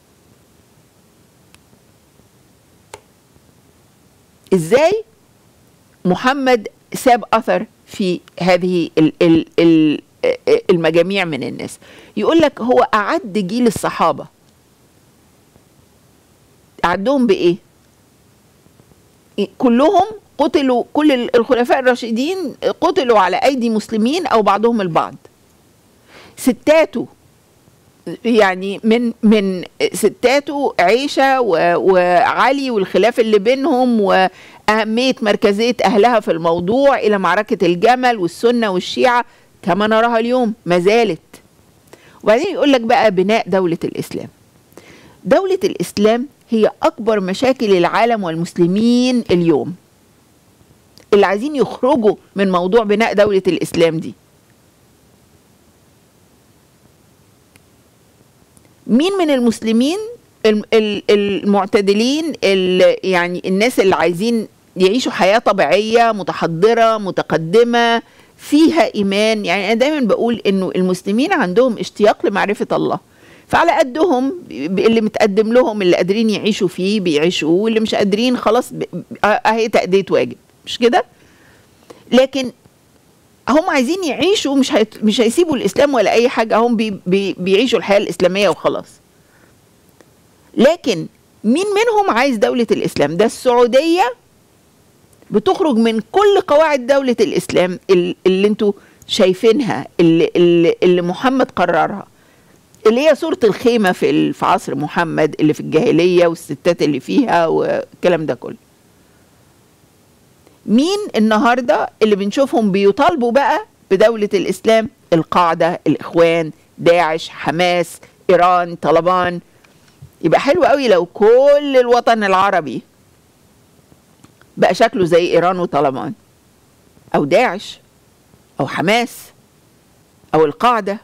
إزاي محمد ساب أثر في هذه ال- ال- ال- المجاميع من الناس يقول لك هو أعد جيل الصحابة عدهم بايه كلهم قتلوا كل الخلفاء الراشدين قتلوا على ايدي مسلمين او بعضهم البعض ستاته يعني من من ستاته عيشه و- وعلي والخلاف اللي بينهم واهميه مركزيه اهلها في الموضوع الى معركه الجمل والسنه والشيعه كما نراها اليوم ما زالت وبعدين يقول لك بقى بناء دوله الاسلام دوله الاسلام هي اكبر مشاكل العالم والمسلمين اليوم اللي عايزين يخرجوا من موضوع بناء دوله الاسلام دي مين من المسلمين الم- ال- المعتدلين ال- يعني الناس اللي عايزين يعيشوا حياة طبيعية متحضرة متقدمة فيها إيمان يعني أنا دايما بقول إنه المسلمين عندهم اشتياق لمعرفة الله فعلى قدهم ب- اللي متقدم لهم اللي قادرين يعيشوا فيه بيعيشوا واللي مش قادرين خلاص ب- ب- أهي تأدية واجب مش كده لكن هم عايزين يعيشوا مش هيت... مش هيسيبوا الاسلام ولا اي حاجه هم بي... بي... بيعيشوا الحياه الاسلاميه وخلاص لكن مين منهم عايز دوله الاسلام ده السعوديه بتخرج من كل قواعد دوله الاسلام ال- اللي انتوا شايفينها اللي, اللي, اللي محمد قررها اللي هي صورة الخيمة في ال- في عصر محمد اللي في الجاهلية والستات اللي فيها والكلام ده كله مين النهارده اللي بنشوفهم بيطالبوا بقى بدولة الإسلام القاعدة الإخوان داعش حماس إيران طالبان يبقى حلو قوي لو كل الوطن العربي بقى شكله زي إيران وطالبان أو داعش أو حماس أو القاعدة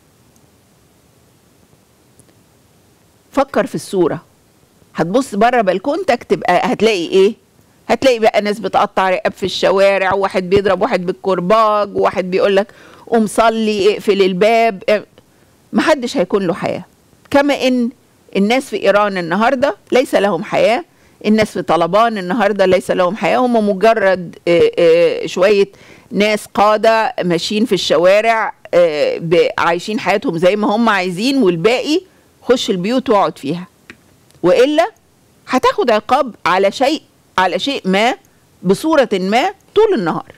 فكر في الصورة هتبص بره بلكونتك تبقى هتلاقي ايه هتلاقي بقى ناس بتقطع رقاب في الشوارع وواحد بيضرب واحد بالكرباج وواحد بيقول لك قوم صلي اقفل الباب اه، محدش هيكون له حياة كما ان الناس في ايران النهاردة ليس لهم حياة الناس في طلبان النهاردة ليس لهم حياة هم مجرد اه، اه، شوية ناس قادة ماشيين في الشوارع اه، ب- عايشين حياتهم زي ما هم عايزين والباقي خش البيوت واقعد فيها والا هتاخد عقاب على شيء على شيء ما بصورة ما طول النهار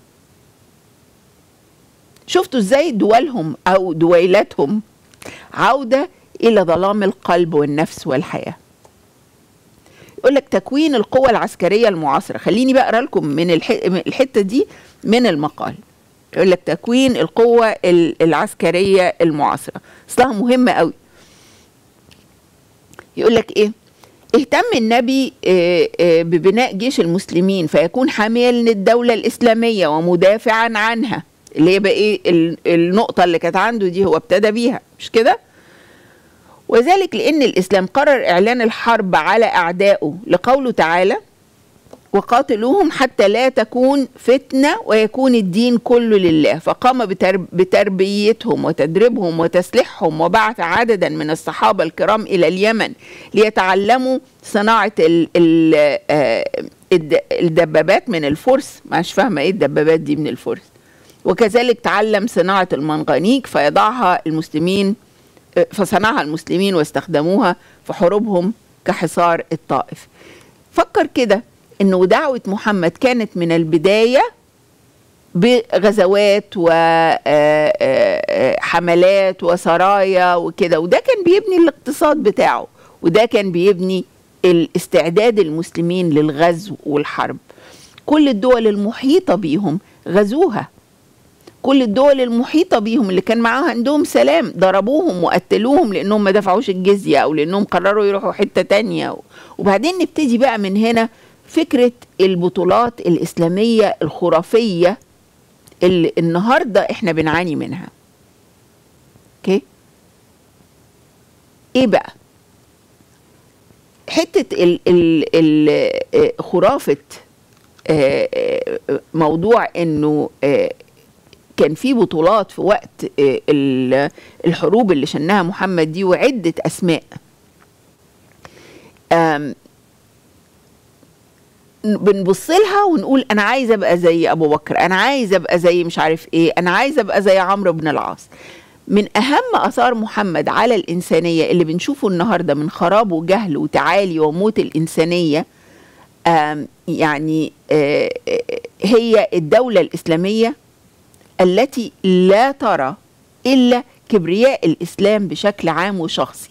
شفتوا ازاي دولهم او دويلاتهم عودة الى ظلام القلب والنفس والحياة يقول لك تكوين القوة العسكرية المعاصرة خليني بقى اقرا لكم من الح- من الحتة دي من المقال يقول لك تكوين القوة ال- العسكرية المعاصرة اصلها مهمة قوي يقول لك ايه اهتم النبي آه، آه، ببناء جيش المسلمين فيكون حاميا للدولة الإسلامية ومدافعا عنها اللي هي بقى ايه ال- النقطة اللي كانت عنده دي هو ابتدى بيها مش كده وذلك لأن الإسلام قرر إعلان الحرب على أعدائه لقوله تعالى وقاتلوهم حتى لا تكون فتنة ويكون الدين كله لله فقام بترب بتربيتهم وتدريبهم وتسليحهم وبعث عددا من الصحابة الكرام إلى اليمن ليتعلموا صناعة ال ال آه، الد- الدبابات من الفرس مش فاهمة إيه الدبابات دي من الفرس وكذلك تعلم صناعة المنغنيق فيضعها المسلمين آه، فصنعها المسلمين واستخدموها في حروبهم كحصار الطائف فكر كده انه دعوة محمد كانت من البداية بغزوات وحملات وسرايا وكده وده كان بيبني الاقتصاد بتاعه وده كان بيبني الاستعداد المسلمين للغزو والحرب كل الدول المحيطة بيهم غزوها كل الدول المحيطة بيهم اللي كان معاها عندهم سلام ضربوهم وقتلوهم لأنهم ما دفعوش الجزية أو لأنهم قرروا يروحوا حتة تانية وبعدين نبتدي بقى من هنا فكرة البطولات الإسلامية الخرافية اللي النهاردة احنا بنعاني منها اوكي ايه بقى حتة ال ال ال خرافة آه، آه، موضوع انه آه، كان في بطولات في وقت آه، ال- الحروب اللي شنها محمد دي وعدة أسماء آم، بنبص لها ونقول انا عايزه ابقى زي ابو بكر انا عايزه ابقى زي مش عارف ايه انا عايزه ابقى زي عمرو بن العاص من أهم آثار محمد على الإنسانية اللي بنشوفه النهاردة من خراب وجهل وتعالي وموت الإنسانية آم، يعني آه، آه، هي الدولة الإسلامية التي لا ترى إلا كبرياء الإسلام بشكل عام وشخصي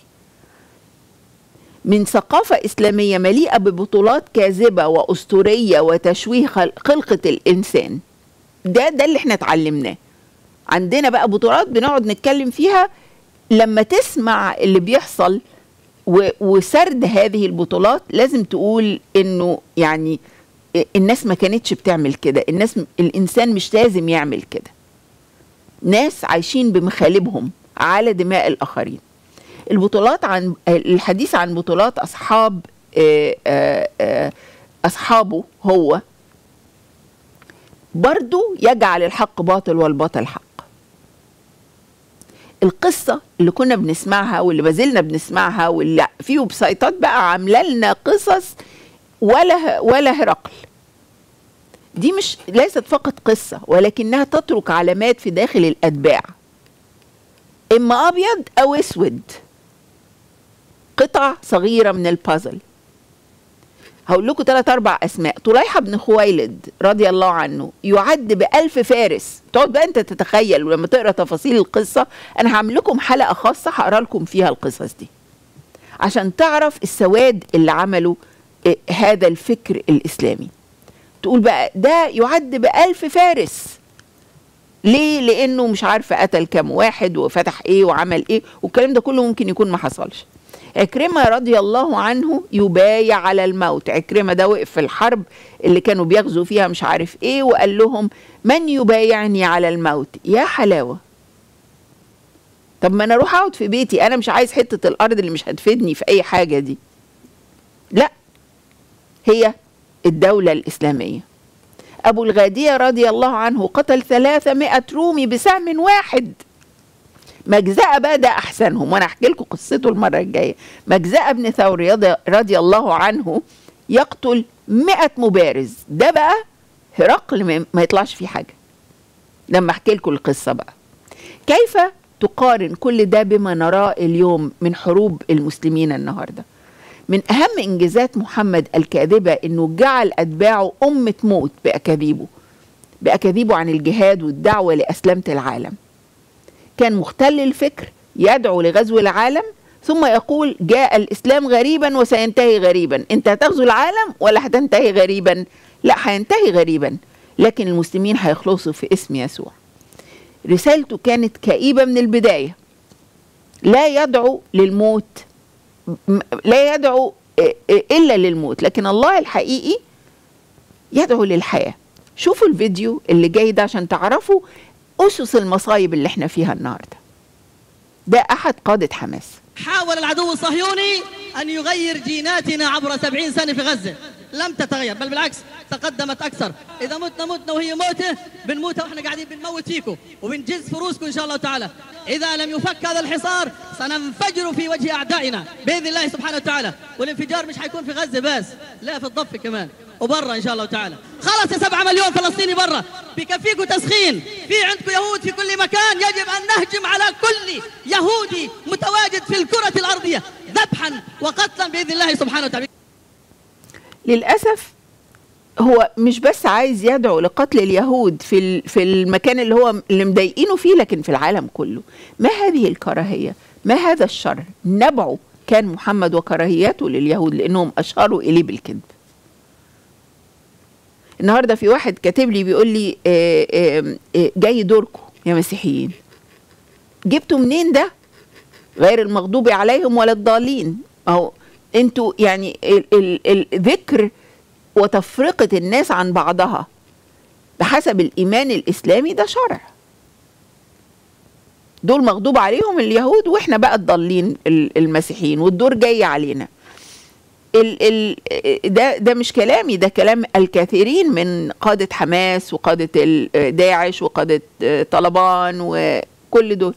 من ثقافة إسلامية مليئة ببطولات كاذبة وأسطورية وتشويه خل- خلقة الإنسان ده ده اللي احنا اتعلمناه عندنا بقى بطولات بنقعد نتكلم فيها لما تسمع اللي بيحصل و- وسرد هذه البطولات لازم تقول انه يعني الناس ما كانتش بتعمل كده الناس الانسان مش لازم يعمل كده ناس عايشين بمخالبهم على دماء الاخرين البطولات عن الحديث عن بطولات اصحاب آه، آه، آه، اصحابه هو برضو يجعل الحق باطل والباطل حق القصة اللي كنا بنسمعها واللي ما زلنا بنسمعها واللي في ويب سايتات بقى عاملة لنا قصص ولا ولا هرقل دي مش ليست فقط قصة ولكنها تترك علامات في داخل الأتباع إما أبيض أو أسود قطع صغيرة من البازل هقول لكم ثلاث أربع أسماء طليحة بن خويلد رضي الله عنه يعد بألف فارس تقعد بقى أنت تتخيل ولما تقرأ تفاصيل القصة أنا هعمل لكم حلقة خاصة هقرأ لكم فيها القصص دي عشان تعرف السواد اللي عمله آه، هذا الفكر الإسلامي تقول بقى ده يعد بألف فارس ليه لأنه مش عارفة قتل كام واحد وفتح إيه وعمل إيه والكلام ده كله ممكن يكون ما حصلش عكرمة رضي الله عنه يبايع على الموت عكرمة ده وقف في الحرب اللي كانوا بيغزوا فيها مش عارف ايه وقال لهم من يبايعني على الموت يا حلاوة طب ما انا اروح اقعد في بيتي انا مش عايز حتة الارض اللي مش هتفيدني في اي حاجة دي لا هي الدولة الإسلامية أبو الغادية رضي الله عنه قتل ثلاثمائة رومي بسهم واحد مجزأة بقى ده أحسنهم وأنا أحكي لكم قصته المرة الجاية مجزأة بن ثور رضي- رضي الله عنه يقتل مئة مبارز ده بقى هرقل ما- ما يطلعش فيه حاجة لما أحكي لكم القصة بقى كيف تقارن كل ده بما نراه اليوم من حروب المسلمين النهارده من أهم إنجازات محمد الكاذبة إنه جعل أتباعه أمة موت بأكاذيبه بأكاذيبه عن الجهاد والدعوة لأسلمة العالم كان مختل الفكر يدعو لغزو العالم ثم يقول جاء الإسلام غريبا وسينتهي غريبا أنت هتغزو العالم ولا هتنتهي غريبا لا هينتهي غريبا لكن المسلمين هيخلصوا في اسم يسوع رسالته كانت كئيبة من البداية لا يدعو للموت م- لا يدعو إيه إيه إلا للموت لكن الله الحقيقي يدعو للحياة شوفوا الفيديو اللي جاي ده عشان تعرفوا أسس المصايب اللي احنا فيها النهاردة ده أحد قادة حماس حاول العدو الصهيوني أن يغير جيناتنا عبر سبعين سنة في غزة لم تتغير بل بالعكس تقدمت أكثر إذا متنا متنا وهي موتة بنموت وإحنا قاعدين بنموت فيكم وبنجز فروسكم إن شاء الله تعالى إذا لم يفك هذا الحصار سننفجر في وجه أعدائنا بإذن الله سبحانه وتعالى والانفجار مش حيكون في غزة بس لا في الضفة كمان وبرا إن شاء الله تعالى خلص يا سبعة مليون فلسطيني برا بكفيكم تسخين في عندكم يهود في كل مكان يجب أن نهجم على كل يهودي متواجد في الكرة الأرضية ذبحا وقتلا بإذن الله سبحانه وتعالى للأسف هو مش بس عايز يدعو لقتل اليهود في ال- في المكان اللي هو اللي مضايقينه فيه لكن في العالم كله ما هذه الكراهية ما هذا الشر نبعه كان محمد وكراهيته لليهود لأنهم أشاروا إليه بالكذب النهارده في واحد كاتب لي بيقول لي آه، آه، آه، جاي دوركم يا مسيحيين جبتوا منين ده غير المغضوب عليهم ولا الضالين اهو انتوا يعني ال- ال- الذكر وتفرقة الناس عن بعضها بحسب الإيمان الإسلامي ده شرع دول مغضوب عليهم اليهود واحنا بقى الضالين ال- المسيحيين والدور جاي علينا ال ال ده ده مش كلامي ده كلام الكثيرين من قادة حماس وقادة ال- داعش وقادة طلبان وكل دول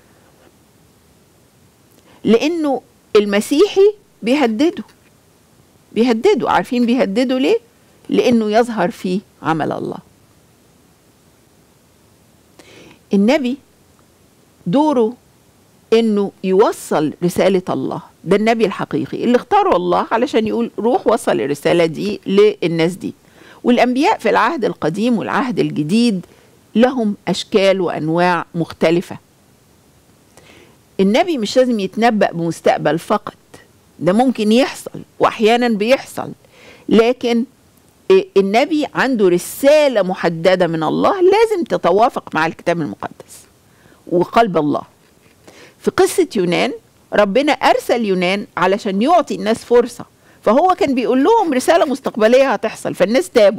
لأنه المسيحي بيهددوا بيهددوا عارفين بيهددوا ليه؟ لأنه يظهر فيه عمل الله النبي دوره انه يوصل رسالة الله ده النبي الحقيقي اللي اختاره الله علشان يقول روح وصل الرسالة دي للناس دي والأنبياء في العهد القديم والعهد الجديد لهم أشكال وأنواع مختلفة النبي مش لازم يتنبأ بمستقبل فقط ده ممكن يحصل وأحيانا بيحصل لكن إيه، النبي عنده رسالة محددة من الله لازم تتوافق مع الكتاب المقدس وقلب الله في قصة يونان ربنا أرسل يونان علشان يعطي الناس فرصة فهو كان بيقول لهم رسالة مستقبلية هتحصل فالناس تابوا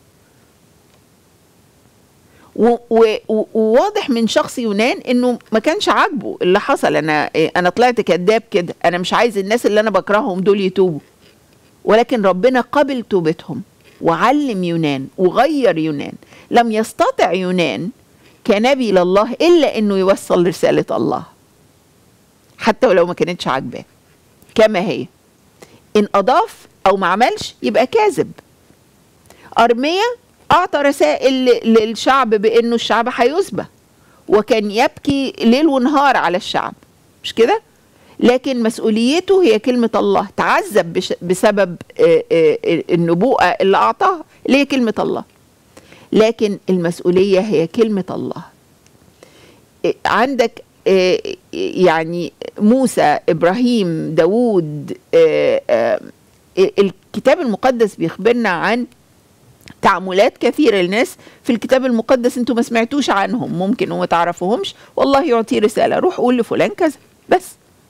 و- و- و- وواضح من شخص يونان انه ما كانش عاجبه اللي حصل انا إيه، انا طلعت كذاب كده انا مش عايز الناس اللي انا بكرههم دول يتوبوا ولكن ربنا قبل توبتهم وعلم يونان وغير يونان لم يستطع يونان كنبي لله الا انه يوصل رساله الله حتى ولو ما كانتش عاجباه كما هي ان اضاف او ما عملش يبقى كاذب ارميا اعطى رسائل ل- للشعب بانه الشعب هيسبى وكان يبكي ليل ونهار على الشعب مش كده لكن مسؤوليته هي كلمة الله تعذب بش- بسبب آه، آه، آه، النبوءة اللي أعطاها اللي هي كلمة الله لكن المسؤولية هي كلمة الله آه، عندك آه، يعني موسى إبراهيم داود آه، آه، الكتاب المقدس بيخبرنا عن تعاملات كثيرة للناس في الكتاب المقدس انتوا ما سمعتوش عنهم ممكن وما تعرفوهمش والله يعطي رسالة روح قول لفلان كذا بس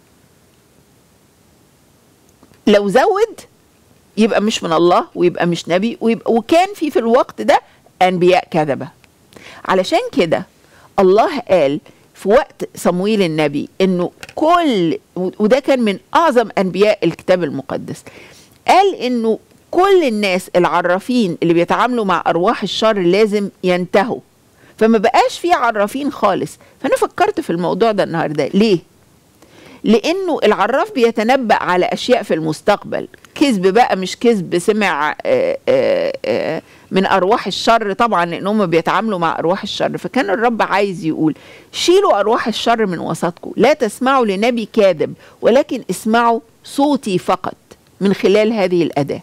لو زود يبقى مش من الله ويبقى مش نبي ويبقى وكان في في الوقت ده انبياء كذبه علشان كده الله قال في وقت صمويل النبي انه كل وده كان من اعظم انبياء الكتاب المقدس قال انه كل الناس العرافين اللي بيتعاملوا مع ارواح الشر لازم ينتهوا فما بقاش في عرافين خالص فانا فكرت في الموضوع ده النهارده ليه لانه العراف بيتنبأ على اشياء في المستقبل كذب بقى مش كذب سمع آه، آه، آه، من ارواح الشر طبعا لانهم بيتعاملوا مع ارواح الشر فكان الرب عايز يقول شيلوا ارواح الشر من وسطكم لا تسمعوا لنبي كاذب ولكن اسمعوا صوتي فقط من خلال هذه الاداه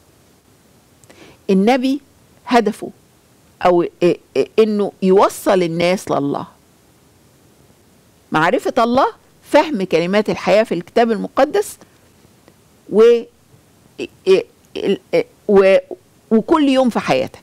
النبي هدفه او آه، آه، انه يوصل الناس لله معرفة الله فهم كلمات الحياة في الكتاب المقدس و و وكل يوم في حياتك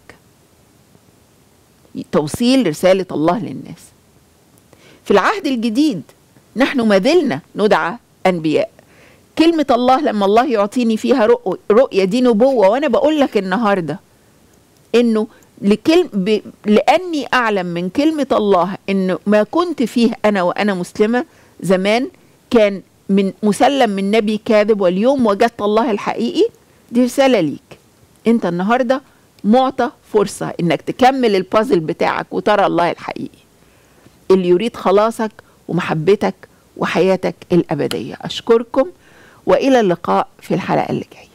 توصيل رسالة الله للناس في العهد الجديد نحن ما زلنا ندعى أنبياء كلمة الله لما الله يعطيني فيها رؤ- رؤية دي نبوة وأنا بقول لك النهاردة إنه لكلم ب... لأني أعلم من كلمة الله إنه ما كنت فيه أنا وأنا مسلمة زمان كان من مسلم من نبي كاذب واليوم وجدت الله الحقيقي دي رسالة ليك أنت النهاردة معطى فرصة إنك تكمل البازل بتاعك وترى الله الحقيقي اللي يريد خلاصك ومحبتك وحياتك الأبدية أشكركم وإلى اللقاء في الحلقة اللي جاية